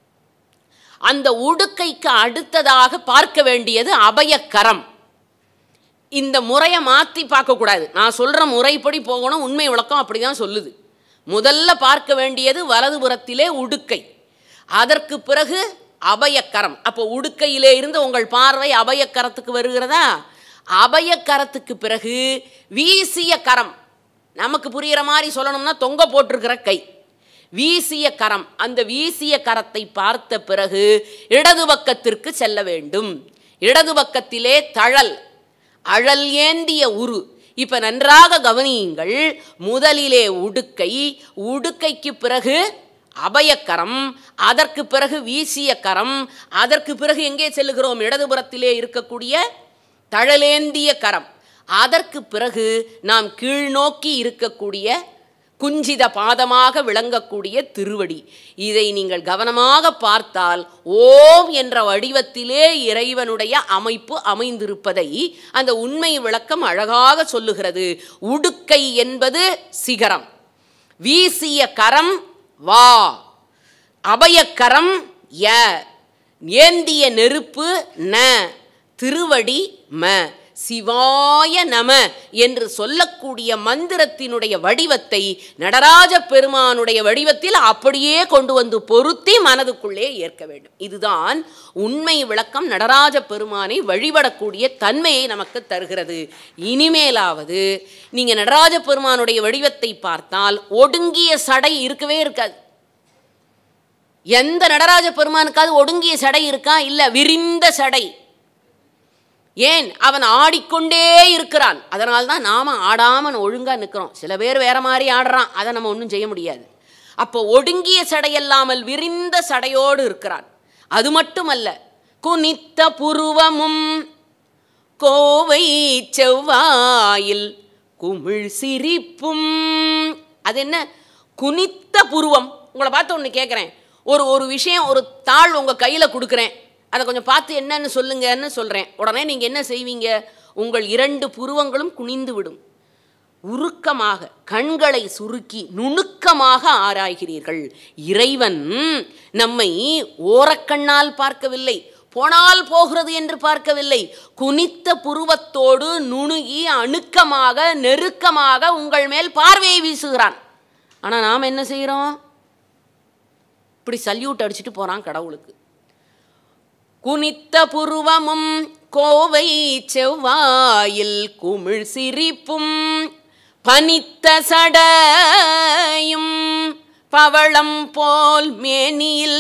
அந்த உடுக்கைக்கு அடுத்ததாக பார்க்க வேண்டியது அபயக்கரம் இந்த முறையை மாற்றி பார்க்கக்கூடாது நான் சொல்கிற முறைப்படி போகணும் உண்மை விளக்கம் அப்படி தான் சொல்லுது முதல்ல பார்க்க வேண்டியது வலதுபுறத்திலே உடுக்கை அதற்கு பிறகு அபயக்கரம் அப்போ உடுக்கையிலே இருந்து உங்கள் பார்வை அபயக்கரத்துக்கு வருகிறதா அபயக்கரத்துக்கு பிறகு வீசிய கரம் நமக்கு புரிகிற மாதிரி சொல்லணும்னா தொங்க போட்டிருக்கிற கை வீசிய கரம் அந்த வீசிய கரத்தை பார்த்த பிறகு இடது பக்கத்திற்கு செல்ல வேண்டும் இடது பக்கத்திலே தழல் அழல் ஏந்திய உரு இப்போ நன்றாக கவனியுங்கள் முதலிலே உடுக்கை உடுக்கைக்கு பிறகு அபயக்கரம் அதற்கு பிறகு வீசிய கரம் அதற்கு பிறகு எங்கே செல்லுகிறோம் இடதுபுறத்திலே இருக்கக்கூடிய தழலேந்திய கரம் அதற்கு பிறகு நாம் கீழ்நோக்கி இருக்கக்கூடிய குஞ்சித பாதமாக விளங்கக்கூடிய திருவடி இதை நீங்கள் கவனமாக பார்த்தால் ஓம் என்ற வடிவத்திலே இறைவனுடைய அமைப்பு அமைந்திருப்பதை அந்த உண்மை விளக்கம் அழகாக சொல்லுகிறது உடுக்கை என்பது சிகரம் வீசிய கரம் வா அபயக்கரம் ய ஏந்திய நெருப்பு ந திருவடி ம சிவாய நம என்று சொல்லக்கூடிய மந்திரத்தினுடைய வடிவத்தை நடராஜ பெருமானுடைய வடிவத்தில் அப்படியே கொண்டு வந்து பொருத்தி மனதுக்குள்ளே ஏற்க வேண்டும் இதுதான் உண்மை விளக்கம் நடராஜ பெருமானை வழிபடக்கூடிய தன்மையை நமக்கு தருகிறது இனிமேலாவது நீங்கள் நடராஜ பெருமானுடைய வடிவத்தை பார்த்தால் ஒடுங்கிய சடை இருக்கவே இருக்காது எந்த நடராஜ பெருமானுக்காவது ஒடுங்கிய சடை இருக்கா இல்லை விரிந்த சடை ஏன் அவன் ஆடிக்கொண்டே இருக்கிறான் அதனால தான் நாம் ஆடாமல் ஒழுங்காக நிற்கிறோம் சில பேர் வேற மாதிரி ஆடுறான் அதை நம்ம ஒன்றும் செய்ய முடியாது அப்போ ஒடுங்கிய சடையல்லாமல் விரிந்த சடையோடு இருக்கிறான் அது மட்டுமல்ல குனித்த புருவமும் கோவை செவ்வாயில் குமிழ் சிரிப்பும் அது என்ன குனித்த புருவம் உங்களை பார்த்து ஒன்று கேட்குறேன் ஒரு ஒரு விஷயம் ஒரு தாள் உங்கள் கையில் கொடுக்குறேன் அதை கொஞ்சம் பார்த்து என்னன்னு சொல்லுங்கன்னு சொல்கிறேன் உடனே நீங்கள் என்ன செய்வீங்க உங்கள் இரண்டு புருவங்களும் குனிந்து விடும் உருக்கமாக கண்களை சுருக்கி நுணுக்கமாக ஆராய்கிறீர்கள் இறைவன் நம்மை ஓரக்கண்ணால் பார்க்கவில்லை போனால் போகிறது என்று பார்க்கவில்லை குனித்த புருவத்தோடு நுணுகி அணுக்கமாக நெருக்கமாக உங்கள் மேல் பார்வையை வீசுகிறான் ஆனால் நாம் என்ன செய்கிறோம் இப்படி சல்யூட் அடிச்சுட்டு போகிறான் கடவுளுக்கு குனித்த புருவமும் கோவை செவ்வாயில் குமிழ் சிரிப்பும் பனித்த சடையும் பவளம் போல் மேனியில்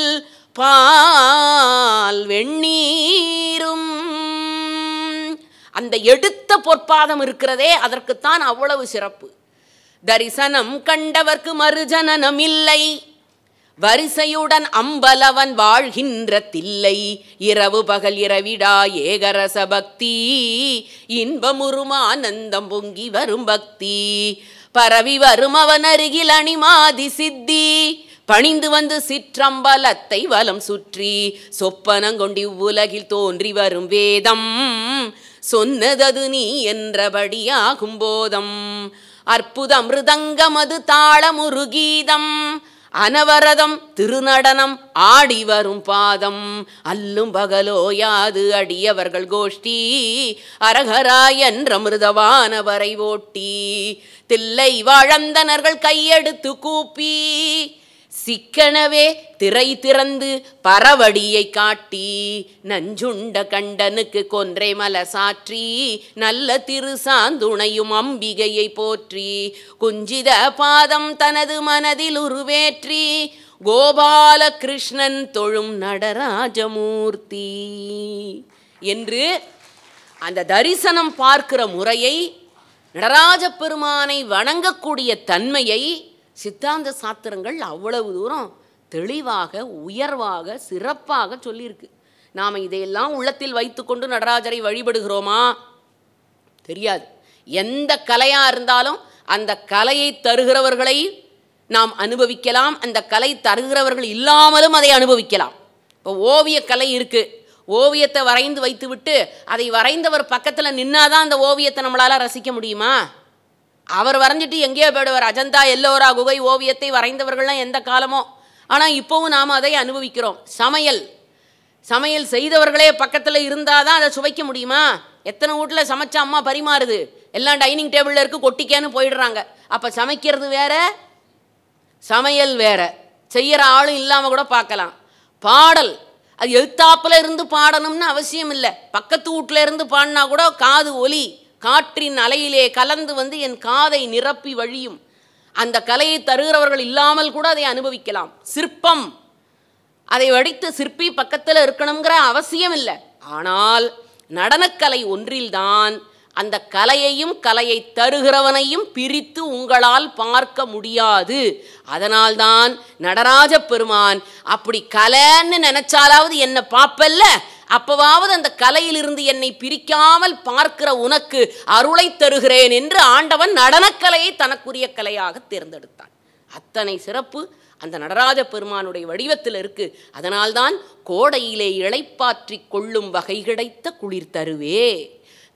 பால் வெந்நீரும் அந்த எடுத்த பொற்பாதம் இருக்கிறதே அதற்குத்தான் அவ்வளவு சிறப்பு தரிசனம் கண்டவர்க்கு மறுஜனனம் இல்லை வரிசையுடன் அம்பலவன் வாழ்கின்ற தில்லை இரவு பகல் இரவிடா ஏகரச பக்தி இன்பமுறும் ஆனந்தம் பொங்கி வரும் பக்தி பரவி வரும் அவன் அருகில் அணிமாதி சித்தி பணிந்து வந்து சிற்றம்பலத்தை வலம் சுற்றி சொப்பனங்கொண்டி உலகில் தோன்றி வரும் வேதம் சொன்னதது நீ என்றபடியாகும் போதம் அற்புத மிருதங்கம் அது தாளமுரு கீதம் அனவரதம் திருநடனம் ஆடி வரும் பாதம் அல்லும் பகலோயாது அடியவர்கள் கோஷ்டி அரகரா என்ற மிருதவானவரை ஓட்டி தில்லை வாழந்தனர்கள் கையெடுத்து கூப்பி சிக்கனவே திரை திறந்து பரவடியை காட்டி நஞ்சுண்ட கண்டனுக்கு கொன்றை மல சாற்றி நல்ல திரு சாந்துணையும் அம்பிகையை போற்றி குஞ்சித பாதம் தனது மனதில் உருவேற்றி கோபால கிருஷ்ணன் தொழும் நடராஜமூர்த்தி என்று அந்த தரிசனம் பார்க்கிற முறையை நடராஜ பெருமானை வணங்கக்கூடிய தன்மையை சித்தாந்த சாத்திரங்கள் அவ்வளவு தூரம் தெளிவாக உயர்வாக சிறப்பாக சொல்லியிருக்கு நாம் இதையெல்லாம் உள்ளத்தில் வைத்துக்கொண்டு நடராஜரை வழிபடுகிறோமா தெரியாது எந்த கலையாக இருந்தாலும் அந்த கலையை தருகிறவர்களை நாம் அனுபவிக்கலாம் அந்த கலை தருகிறவர்கள் இல்லாமலும் அதை அனுபவிக்கலாம் இப்போ ஓவிய கலை இருக்குது ஓவியத்தை வரைந்து வைத்துவிட்டு அதை வரைந்தவர் பக்கத்தில் நின்னாதான் அந்த ஓவியத்தை நம்மளால் ரசிக்க முடியுமா அவர் வரைஞ்சிட்டு எங்கேயோ போயிடுவார் அஜந்தா எல்லோரா குகை ஓவியத்தை வரைந்தவர்கள்லாம் எந்த காலமோ ஆனால் இப்போவும் நாம் அதை அனுபவிக்கிறோம் சமையல் சமையல் செய்தவர்களே பக்கத்தில் இருந்தால் தான் அதை சுவைக்க முடியுமா எத்தனை வீட்டில் சமைச்ச அம்மா பரிமாறுது எல்லாம் டைனிங் டேபிளில் இருக்கு கொட்டிக்கேன்னு போயிடுறாங்க அப்போ சமைக்கிறது வேற சமையல் வேற செய்கிற ஆளும் இல்லாமல் கூட பார்க்கலாம் பாடல் அது எழுத்தாப்பில் இருந்து பாடணும்னு அவசியம் இல்லை பக்கத்து வீட்டில் இருந்து பாடினா கூட காது ஒலி காற்றின் அலையிலே கலந்து வந்து என் காதை நிரப்பி வழியும் அந்த கலையை தருகிறவர்கள் இல்லாமல் கூட அதை அனுபவிக்கலாம் சிற்பம் அதை வடித்து சிற்பி பக்கத்தில் இருக்கணுங்கிற அவசியம் இல்லை ஆனால் நடனக்கலை ஒன்றில்தான் அந்த கலையையும் கலையை தருகிறவனையும் பிரித்து உங்களால் பார்க்க முடியாது அதனால்தான் நடராஜ பெருமான் அப்படி கலைன்னு நினைச்சாலாவது என்ன பார்ப்பல்ல அப்பவாவது அந்த கலையிலிருந்து என்னை பிரிக்காமல் பார்க்கிற உனக்கு அருளை தருகிறேன் என்று ஆண்டவன் நடனக்கலையை தனக்குரிய கலையாக தேர்ந்தெடுத்தான் அத்தனை சிறப்பு அந்த நடராஜ பெருமானுடைய வடிவத்தில் இருக்கு அதனால்தான் கோடையிலே இளைப்பாற்றி கொள்ளும் வகை கிடைத்த குளிர் தருவே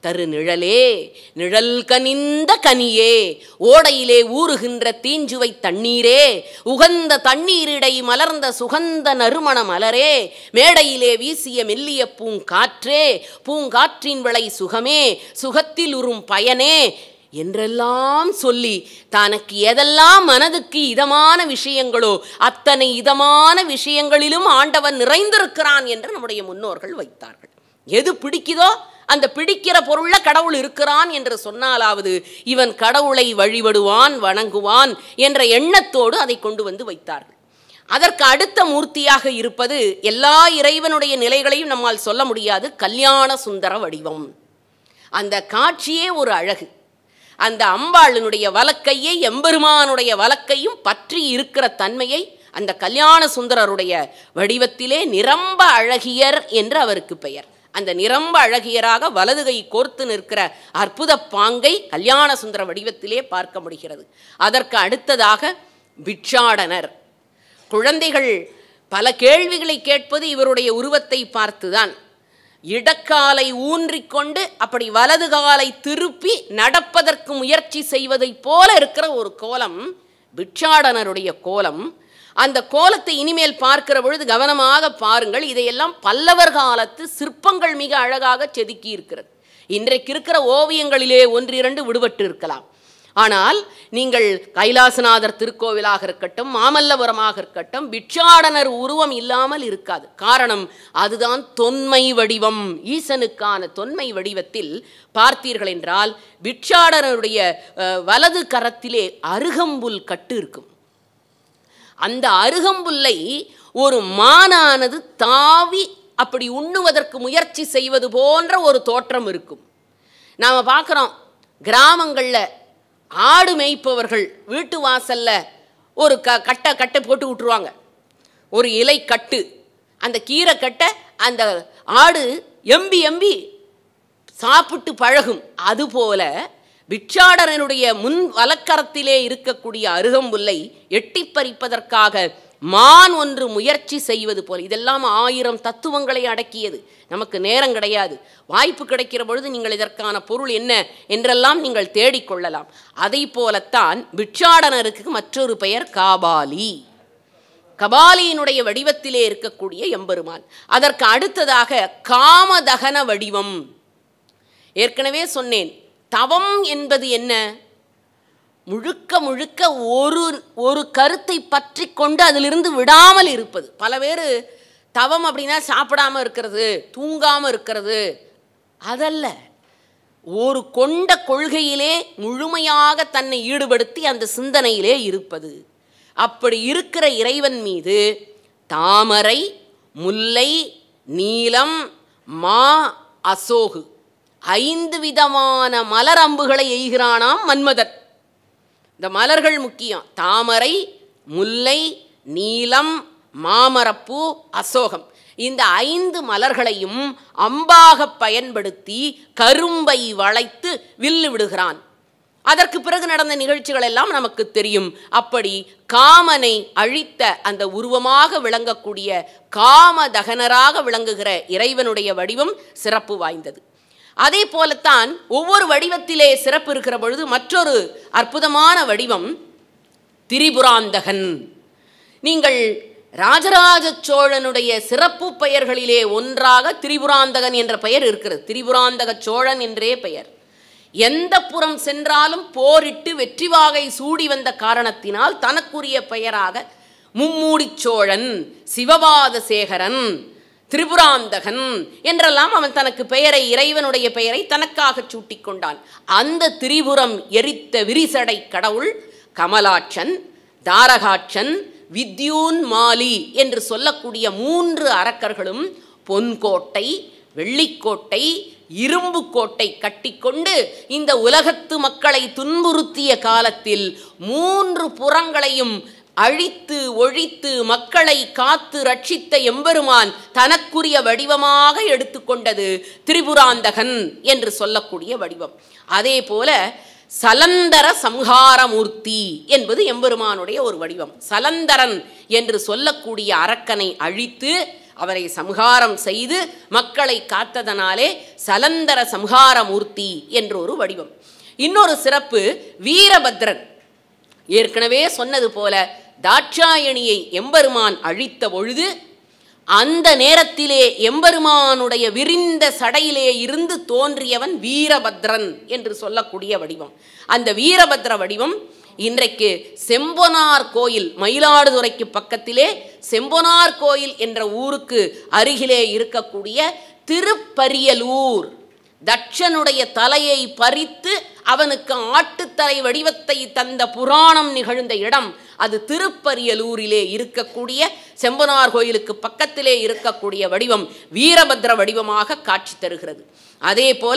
தரு நிழலே நிழல் கனிந்த கனியே ஓடையிலே ஊறுகின்ற தீஞ்சுவை தண்ணீரே உகந்த தண்ணீரிடை மலர்ந்த சுகந்த நறுமண மலரே மேடையிலே வீசிய மெல்லிய பூங்காற்றே பூங்காற்றின் விளை சுகமே சுகத்தில் உறும் பயனே என்றெல்லாம் சொல்லி தனக்கு எதெல்லாம் மனதுக்கு இதமான விஷயங்களோ அத்தனை இதமான விஷயங்களிலும் ஆண்டவன் நிறைந்திருக்கிறான் என்று நம்முடைய முன்னோர்கள் வைத்தார்கள் எது பிடிக்குதோ அந்த பிடிக்கிற பொருள்ல கடவுள் இருக்கிறான் என்று சொன்னாலாவது இவன் கடவுளை வழிபடுவான் வணங்குவான் என்ற எண்ணத்தோடு அதை கொண்டு வந்து வைத்தார்கள் அதற்கு அடுத்த மூர்த்தியாக இருப்பது எல்லா இறைவனுடைய நிலைகளையும் நம்மால் சொல்ல முடியாது கல்யாண சுந்தர வடிவம் அந்த காட்சியே ஒரு அழகு அந்த அம்பாளினுடைய வலக்கையை எம்பெருமானுடைய வலக்கையும் பற்றி இருக்கிற தன்மையை அந்த கல்யாண சுந்தரருடைய வடிவத்திலே நிரம்ப அழகியர் என்று அவருக்கு பெயர் அந்த நிரம்ப அழகியராக வலது கை கோர்த்து நிற்கிற அற்புத பாங்கை கல்யாண சுந்தர வடிவத்திலே பார்க்க முடிகிறது அதற்கு அடுத்ததாக பிட்சாடனர் குழந்தைகள் பல கேள்விகளை கேட்பது இவருடைய உருவத்தை பார்த்துதான் இடக்காலை ஊன்றிக்கொண்டு அப்படி வலது காலை திருப்பி நடப்பதற்கு முயற்சி செய்வதைப் போல இருக்கிற ஒரு கோலம் பிட்சாடனருடைய கோலம் அந்த கோலத்தை இனிமேல் பார்க்கிற பொழுது கவனமாக பாருங்கள் இதையெல்லாம் பல்லவர் காலத்து சிற்பங்கள் மிக அழகாக செதுக்கி இருக்கிறது இன்றைக்கு இருக்கிற ஓவியங்களிலே ஒன்றிரண்டு விடுபட்டு இருக்கலாம் ஆனால் நீங்கள் கைலாசநாதர் திருக்கோவிலாக இருக்கட்டும் மாமல்லபுரமாக இருக்கட்டும் பிட்சாடனர் உருவம் இல்லாமல் இருக்காது காரணம் அதுதான் தொன்மை வடிவம் ஈசனுக்கான தொன்மை வடிவத்தில் பார்த்தீர்கள் என்றால் பிட்சாடனருடைய அஹ், வலது கரத்திலே அருகம்புல் கட்டு இருக்கும் அந்த அருகம்புல்லை ஒரு மானானது தாவி அப்படி உண்ணுவதற்கு முயற்சி செய்வது போன்ற ஒரு தோற்றம் இருக்கும் நாம் பார்க்குறோம் கிராமங்களில் ஆடு மேய்ப்பவர்கள் வீட்டு வாசல்ல ஒரு க கட்டை கட்டை போட்டு விட்டுருவாங்க ஒரு இலை கட்டு அந்த கீரை கட்டை அந்த ஆடு எம்பி எம்பி சாப்பிட்டு பழகும் அதுபோல பிட்சாடரனுடைய முன் வலக்கரத்திலே இருக்கக்கூடிய அருகம்புல்லை எட்டி பறிப்பதற்காக மான் ஒன்று முயற்சி செய்வது போல் இதெல்லாம் ஆயிரம் தத்துவங்களை அடக்கியது நமக்கு நேரம் கிடையாது வாய்ப்பு கிடைக்கிற பொழுது நீங்கள் இதற்கான பொருள் என்ன என்றெல்லாம் நீங்கள் தேடிக்கொள்ளலாம் அதை போலத்தான் பிட்சாடனருக்கு மற்றொரு பெயர் காபாலி கபாலியினுடைய வடிவத்திலே இருக்கக்கூடிய எம்பெருமான் அதற்கு அடுத்ததாக காமதகன வடிவம் ஏற்கனவே சொன்னேன் தவம் என்பது என்ன முழுக்க முழுக்க ஒரு ஒரு கருத்தை பற்றி கொண்டு அதிலிருந்து விடாமல் இருப்பது பல பேர் தவம் அப்படின்னா சாப்பிடாம இருக்கிறது தூங்காம இருக்கிறது அதல்ல ஒரு கொண்ட கொள்கையிலே முழுமையாக தன்னை ஈடுபடுத்தி அந்த சிந்தனையிலே இருப்பது அப்படி இருக்கிற இறைவன் மீது தாமரை முல்லை நீலம் மா அசோகு ஐந்து விதமான மலர் அம்புகளை எய்கிறானாம் மன்மதன் இந்த மலர்கள் முக்கியம் தாமரை முல்லை நீலம் மாமரப்பூ அசோகம் இந்த ஐந்து மலர்களையும் அம்பாக பயன்படுத்தி கரும்பை வளைத்து வில்லு விடுகிறான் அதற்கு பிறகு நடந்த நிகழ்ச்சிகள் எல்லாம் நமக்கு தெரியும் அப்படி காமனை அழித்த அந்த உருவமாக விளங்கக்கூடிய காமதகனராக விளங்குகிற இறைவனுடைய வடிவம் சிறப்பு வாய்ந்தது அதே போலத்தான் ஒவ்வொரு வடிவத்திலே சிறப்பு இருக்கிற பொழுது மற்றொரு அற்புதமான வடிவம் திரிபுராந்தகன் நீங்கள் ராஜராஜ சோழனுடைய சிறப்பு பெயர்களிலே ஒன்றாக திரிபுராந்தகன் என்ற பெயர் இருக்கிறது திரிபுராந்தக சோழன் என்றே பெயர் எந்த புறம் சென்றாலும் போரிட்டு வெற்றி வாகை சூடி வந்த காரணத்தினால் தனக்குரிய பெயராக மும்மூடிச் சோழன் சிவபாத சேகரன் திரிபுராந்தகன் என்றெல்லாம் அவன் தனக்கு பெயரை இறைவனுடைய பெயரை தனக்காக சூட்டிக் கொண்டான் அந்த திரிபுரம் எரித்த விரிசடை கடவுள் கமலாட்சன் தாரகாட்சன் வித்யூன் மாலி என்று சொல்லக்கூடிய மூன்று அரக்கர்களும் பொன்கோட்டை வெள்ளிக்கோட்டை இரும்பு கோட்டை கட்டிக்கொண்டு இந்த உலகத்து மக்களை துன்புறுத்திய காலத்தில் மூன்று புறங்களையும் அழித்து ஒழித்து மக்களை காத்து ரட்சித்த எம்பெருமான் தனக்குரிய வடிவமாக எடுத்துக்கொண்டது திரிபுராந்தகன் என்று சொல்லக்கூடிய வடிவம் அதே போல சலந்தர சம்ஹாரமூர்த்தி என்பது எம்பெருமானுடைய ஒரு வடிவம் சலந்தரன் என்று சொல்லக்கூடிய அரக்கனை அழித்து அவரை சம்ஹாரம் செய்து மக்களை காத்ததனாலே சலந்தர சம்ஹார மூர்த்தி என்ற ஒரு வடிவம் இன்னொரு சிறப்பு வீரபத்ரன் ஏற்கனவே சொன்னது போல தாட்சாயணியை எம்பெருமான் அழித்த பொழுது அந்த நேரத்திலே எம்பெருமானுடைய விரிந்த சடையிலே இருந்து தோன்றியவன் வீரபத்ரன் என்று சொல்லக்கூடிய வடிவம் அந்த வீரபத்ர வடிவம் இன்றைக்கு செம்பொனார் கோயில் மயிலாடுதுறைக்கு பக்கத்திலே செம்பொனார் கோயில் என்ற ஊருக்கு அருகிலே இருக்கக்கூடிய திருப்பரியலூர் தட்சனுடைய தலையை பறித்து அவனுக்கு ஆட்டுத்தலை வடிவத்தை தந்த புராணம் நிகழ்ந்த இடம் அது திருப்பரியலூரிலே இருக்கக்கூடிய செம்பனார் கோயிலுக்கு பக்கத்திலே இருக்கக்கூடிய வடிவம் வீரபத்ர வடிவமாக காட்சி தருகிறது அதே போல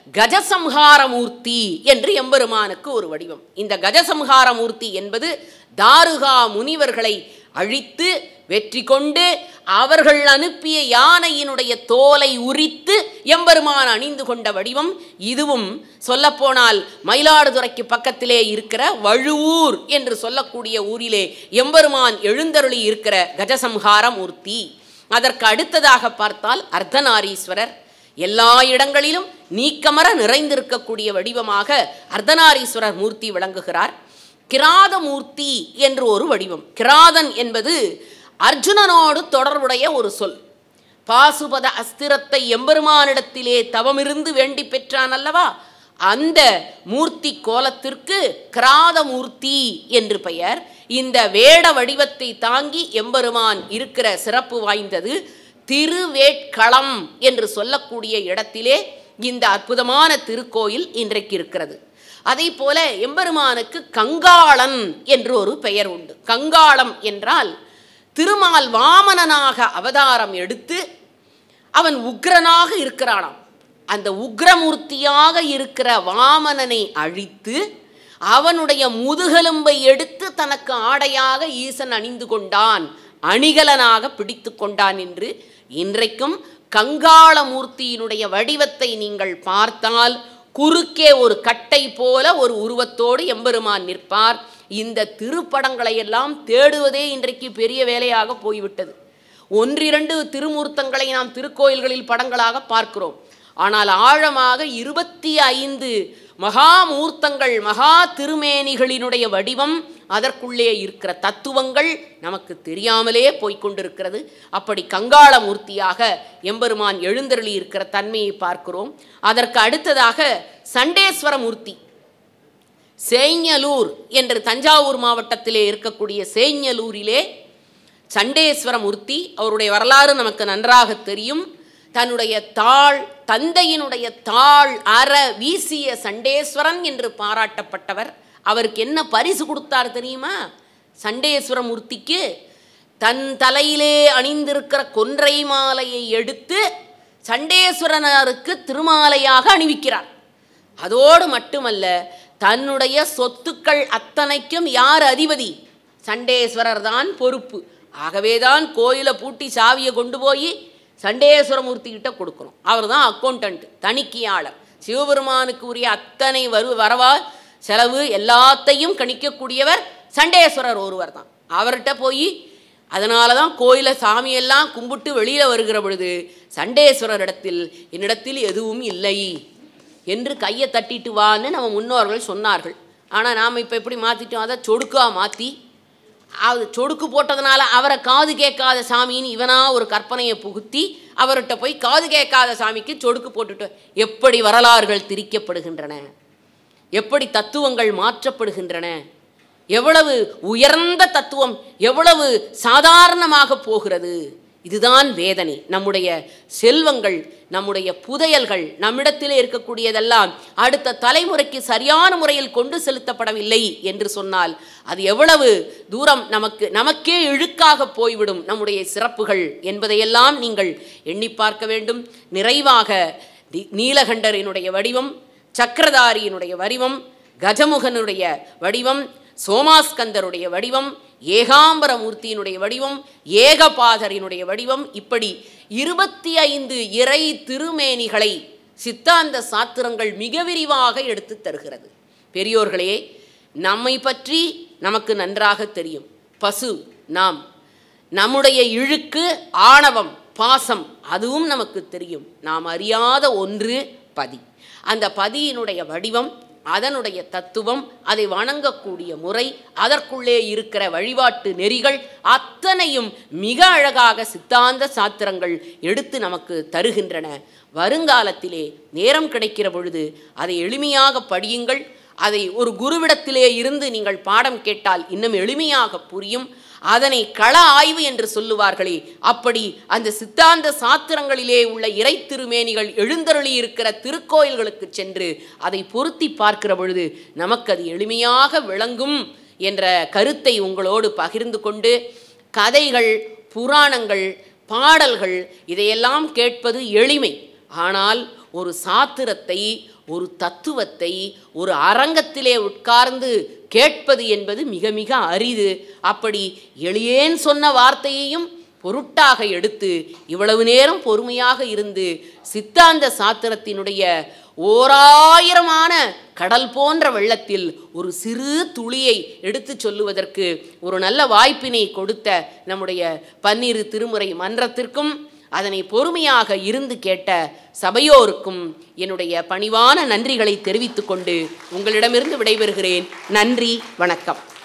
கஜசம்ஹாரமூர்த்தி என்று எம்பெருமானுக்கு ஒரு வடிவம் இந்த கஜசம்ஹாரமூர்த்தி என்பது தாருகா முனிவர்களை அழித்து வெற்றி கொண்டு அவர்கள் அனுப்பிய யானையினுடைய தோலை உரித்து எம்பெருமான் அணிந்து கொண்ட வடிவம் இதுவும் சொல்லப்போனால் மயிலாடுதுறைக்கு பக்கத்திலே இருக்கிற வழுவூர் என்று சொல்லக்கூடிய ஊரிலே எம்பெருமான் எழுந்தருளி இருக்கிற கஜசம்ஹார மூர்த்தி அதற்கு அடுத்ததாக பார்த்தால் அர்த்தநாரீஸ்வரர் எல்லா இடங்களிலும் நீக்கமர நிறைந்திருக்கக்கூடிய வடிவமாக அர்த்தநாரீஸ்வரர் மூர்த்தி விளங்குகிறார் கிராதமூர்த்தி என்று ஒரு வடிவம் கிராதன் என்பது அர்ஜுனனோடு தொடர்புடைய ஒரு சொல் பாசுபத அஸ்திரத்தை எம்பெருமானிடத்திலே தவமிருந்து வேண்டி பெற்றான் அல்லவா அந்த மூர்த்தி கோலத்திற்கு கிராதமூர்த்தி என்று பெயர் இந்த வேட வடிவத்தை தாங்கி எம்பெருமான் இருக்கிற சிறப்பு வாய்ந்தது திருவேட்களம் என்று சொல்லக்கூடிய இடத்திலே இந்த அற்புதமான திருக்கோயில் இன்றைக்கு இருக்கிறது அதே போல எம்பெருமானுக்கு கங்காளன் என்று ஒரு பெயர் உண்டு கங்காளம் என்றால் திருமால் வாமனனாக அவதாரம் எடுத்து அவன் உக்ரனாக இருக்கிறானாம் அந்த உக்ரமூர்த்தியாக இருக்கிற வாமனனை அழித்து அவனுடைய முதுகெலும்பை எடுத்து தனக்கு ஆடையாக ஈசன் அணிந்து கொண்டான் அணிகலனாக பிடித்து கொண்டான் என்று இன்றைக்கும் கங்காளமூர்த்தியினுடைய வடிவத்தை நீங்கள் பார்த்தால் குறுக்கே ஒரு கட்டை போல ஒரு உருவத்தோடு எம்பெருமான் நிற்பார் இந்த திருப்படங்களை எல்லாம் தேடுவதே இன்றைக்கு பெரிய வேலையாக போய்விட்டது ஒன்றிரண்டு திருமூர்த்தங்களை நாம் திருக்கோயில்களில் படங்களாக பார்க்கிறோம் ஆனால் ஆழமாக இருபத்தி ஐந்து மகாமூர்த்தங்கள் மகா திருமேனிகளினுடைய வடிவம் அதற்குள்ளே இருக்கிற தத்துவங்கள் நமக்கு தெரியாமலே போய்க்கொண்டிருக்கிறது அப்படி கங்காள மூர்த்தியாக எம்பெருமான் எழுந்தருளி இருக்கிற தன்மையை பார்க்கிறோம் அதற்கு அடுத்ததாக சண்டேஸ்வர மூர்த்தி சேஞ்சலூர் என்று தஞ்சாவூர் மாவட்டத்திலே இருக்கக்கூடிய சேஞ்சலூரிலே சண்டேஸ்வர மூர்த்தி அவருடைய வரலாறு நமக்கு நன்றாக தெரியும் தன்னுடைய தாள் தந்தையினுடைய தாள் அற வீசிய சண்டேஸ்வரன் என்று பாராட்டப்பட்டவர் அவருக்கு என்ன பரிசு கொடுத்தார் தெரியுமா சண்டேஸ்வர மூர்த்திக்கு தன் தலையிலே அணிந்திருக்கிற கொன்றை மாலையை எடுத்து சண்டேஸ்வரனருக்கு திருமாலையாக அணிவிக்கிறார் அதோடு மட்டுமல்ல தன்னுடைய சொத்துக்கள் அத்தனைக்கும் யார் அதிபதி சண்டேஸ்வரர் தான் பொறுப்பு ஆகவேதான் கோயிலை பூட்டி சாவியை கொண்டு போய் சண்டேஸ்வரமூர்த்தி கிட்ட கொடுக்கணும் அவர் தான் அக்கௌண்டன்ட் தணிக்கையாளர் சிவபெருமானுக்கு உரிய அத்தனை வரு வரவா செலவு எல்லாத்தையும் கணிக்கக்கூடியவர் சண்டேஸ்வரர் ஒருவர் தான் அவர்கிட்ட போய் அதனால தான் கோயிலை சாமியெல்லாம் கும்பிட்டு வெளியில் வருகிற பொழுது சண்டேஸ்வரர் இடத்தில் என்னிடத்தில் எதுவும் இல்லை என்று கையை தட்டிட்டு வான்னு நம்ம முன்னோர்கள் சொன்னார்கள் ஆனால் நாம் இப்போ எப்படி மாற்றிட்டோம் அதை சொடுக்காக மாற்றி அது சொடுக்கு போட்டதுனால அவரை காது கேட்காத சாமின்னு இவனா ஒரு கற்பனையை புகுத்தி அவர்கிட்ட போய் காது கேட்காத சாமிக்கு சொடுக்கு போட்டுட்டு எப்படி வரலாறுகள் திரிக்கப்படுகின்றன எப்படி தத்துவங்கள் மாற்றப்படுகின்றன எவ்வளவு உயர்ந்த தத்துவம் எவ்வளவு சாதாரணமாக போகிறது இதுதான் வேதனை நம்முடைய செல்வங்கள் நம்முடைய புதையல்கள் நம்மிடத்திலே இருக்கக்கூடியதெல்லாம் அடுத்த தலைமுறைக்கு சரியான முறையில் கொண்டு செலுத்தப்படவில்லை என்று சொன்னால் அது எவ்வளவு தூரம் நமக்கு நமக்கே இழுக்காக போய்விடும் நம்முடைய சிறப்புகள் என்பதையெல்லாம் நீங்கள் எண்ணி பார்க்க வேண்டும் நிறைவாக தி- நீலகண்டரினுடைய வடிவம் சக்கரதாரியினுடைய வடிவம் கஜமுகனுடைய வடிவம் சோமாஸ்கந்தருடைய வடிவம் ஏகாம்பரமூர்த்தியினுடைய வடிவம் ஏகபாதரினுடைய வடிவம் இப்படி இருபத்தி ஐந்து இறை திருமேனிகளை சித்தாந்த சாத்திரங்கள் மிக விரிவாக எடுத்து தருகிறது பெரியோர்களே நம்மை பற்றி நமக்கு நன்றாக தெரியும் பசு நாம் நம்முடைய இழுக்கு ஆணவம் பாசம் அதுவும் நமக்கு தெரியும் நாம் அறியாத ஒன்று பதி அந்த பதியினுடைய வடிவம் அதனுடைய தத்துவம் அதை வணங்கக்கூடிய முறை அதற்குள்ளே இருக்கிற வழிபாட்டு நெறிகள் அத்தனையும் மிக அழகாக சித்தாந்த சாத்திரங்கள் எடுத்து நமக்கு தருகின்றன வருங்காலத்திலே நேரம் கிடைக்கிற பொழுது அதை எளிமையாக படியுங்கள் அதை ஒரு குருவிடத்திலே இருந்து நீங்கள் பாடம் கேட்டால் இன்னும் எளிமையாக புரியும் அதனை கள ஆய்வு என்று சொல்லுவார்களே அப்படி அந்த சித்தாந்த சாத்திரங்களிலே உள்ள இறை திருமேனிகள் எழுந்தருளி இருக்கிற திருக்கோயில்களுக்கு சென்று அதை பொருத்தி பார்க்கிற பொழுது நமக்கு அது எளிமையாக விளங்கும் என்ற கருத்தை உங்களோடு பகிர்ந்து கொண்டு கதைகள் புராணங்கள் பாடல்கள் இதையெல்லாம் கேட்பது எளிமை ஆனால் ஒரு சாத்திரத்தை ஒரு தத்துவத்தை ஒரு அரங்கத்திலே உட்கார்ந்து கேட்பது என்பது மிக மிக அரிது அப்படி எளியேன் சொன்ன வார்த்தையையும் பொருட்டாக எடுத்து இவ்வளவு நேரம் பொறுமையாக இருந்து சித்தாந்த சாத்திரத்தினுடைய ஓராயிரமான கடல் போன்ற வெள்ளத்தில் ஒரு சிறு துளியை எடுத்து சொல்லுவதற்கு ஒரு நல்ல வாய்ப்பினை கொடுத்த நம்முடைய பன்னிரு திருமுறை மன்றத்திற்கும் அதனை பொறுமையாக இருந்து கேட்ட சபையோருக்கும் என்னுடைய பணிவான நன்றிகளை தெரிவித்துக்கொண்டு உங்களிடமிருந்து விடைபெறுகிறேன் நன்றி வணக்கம்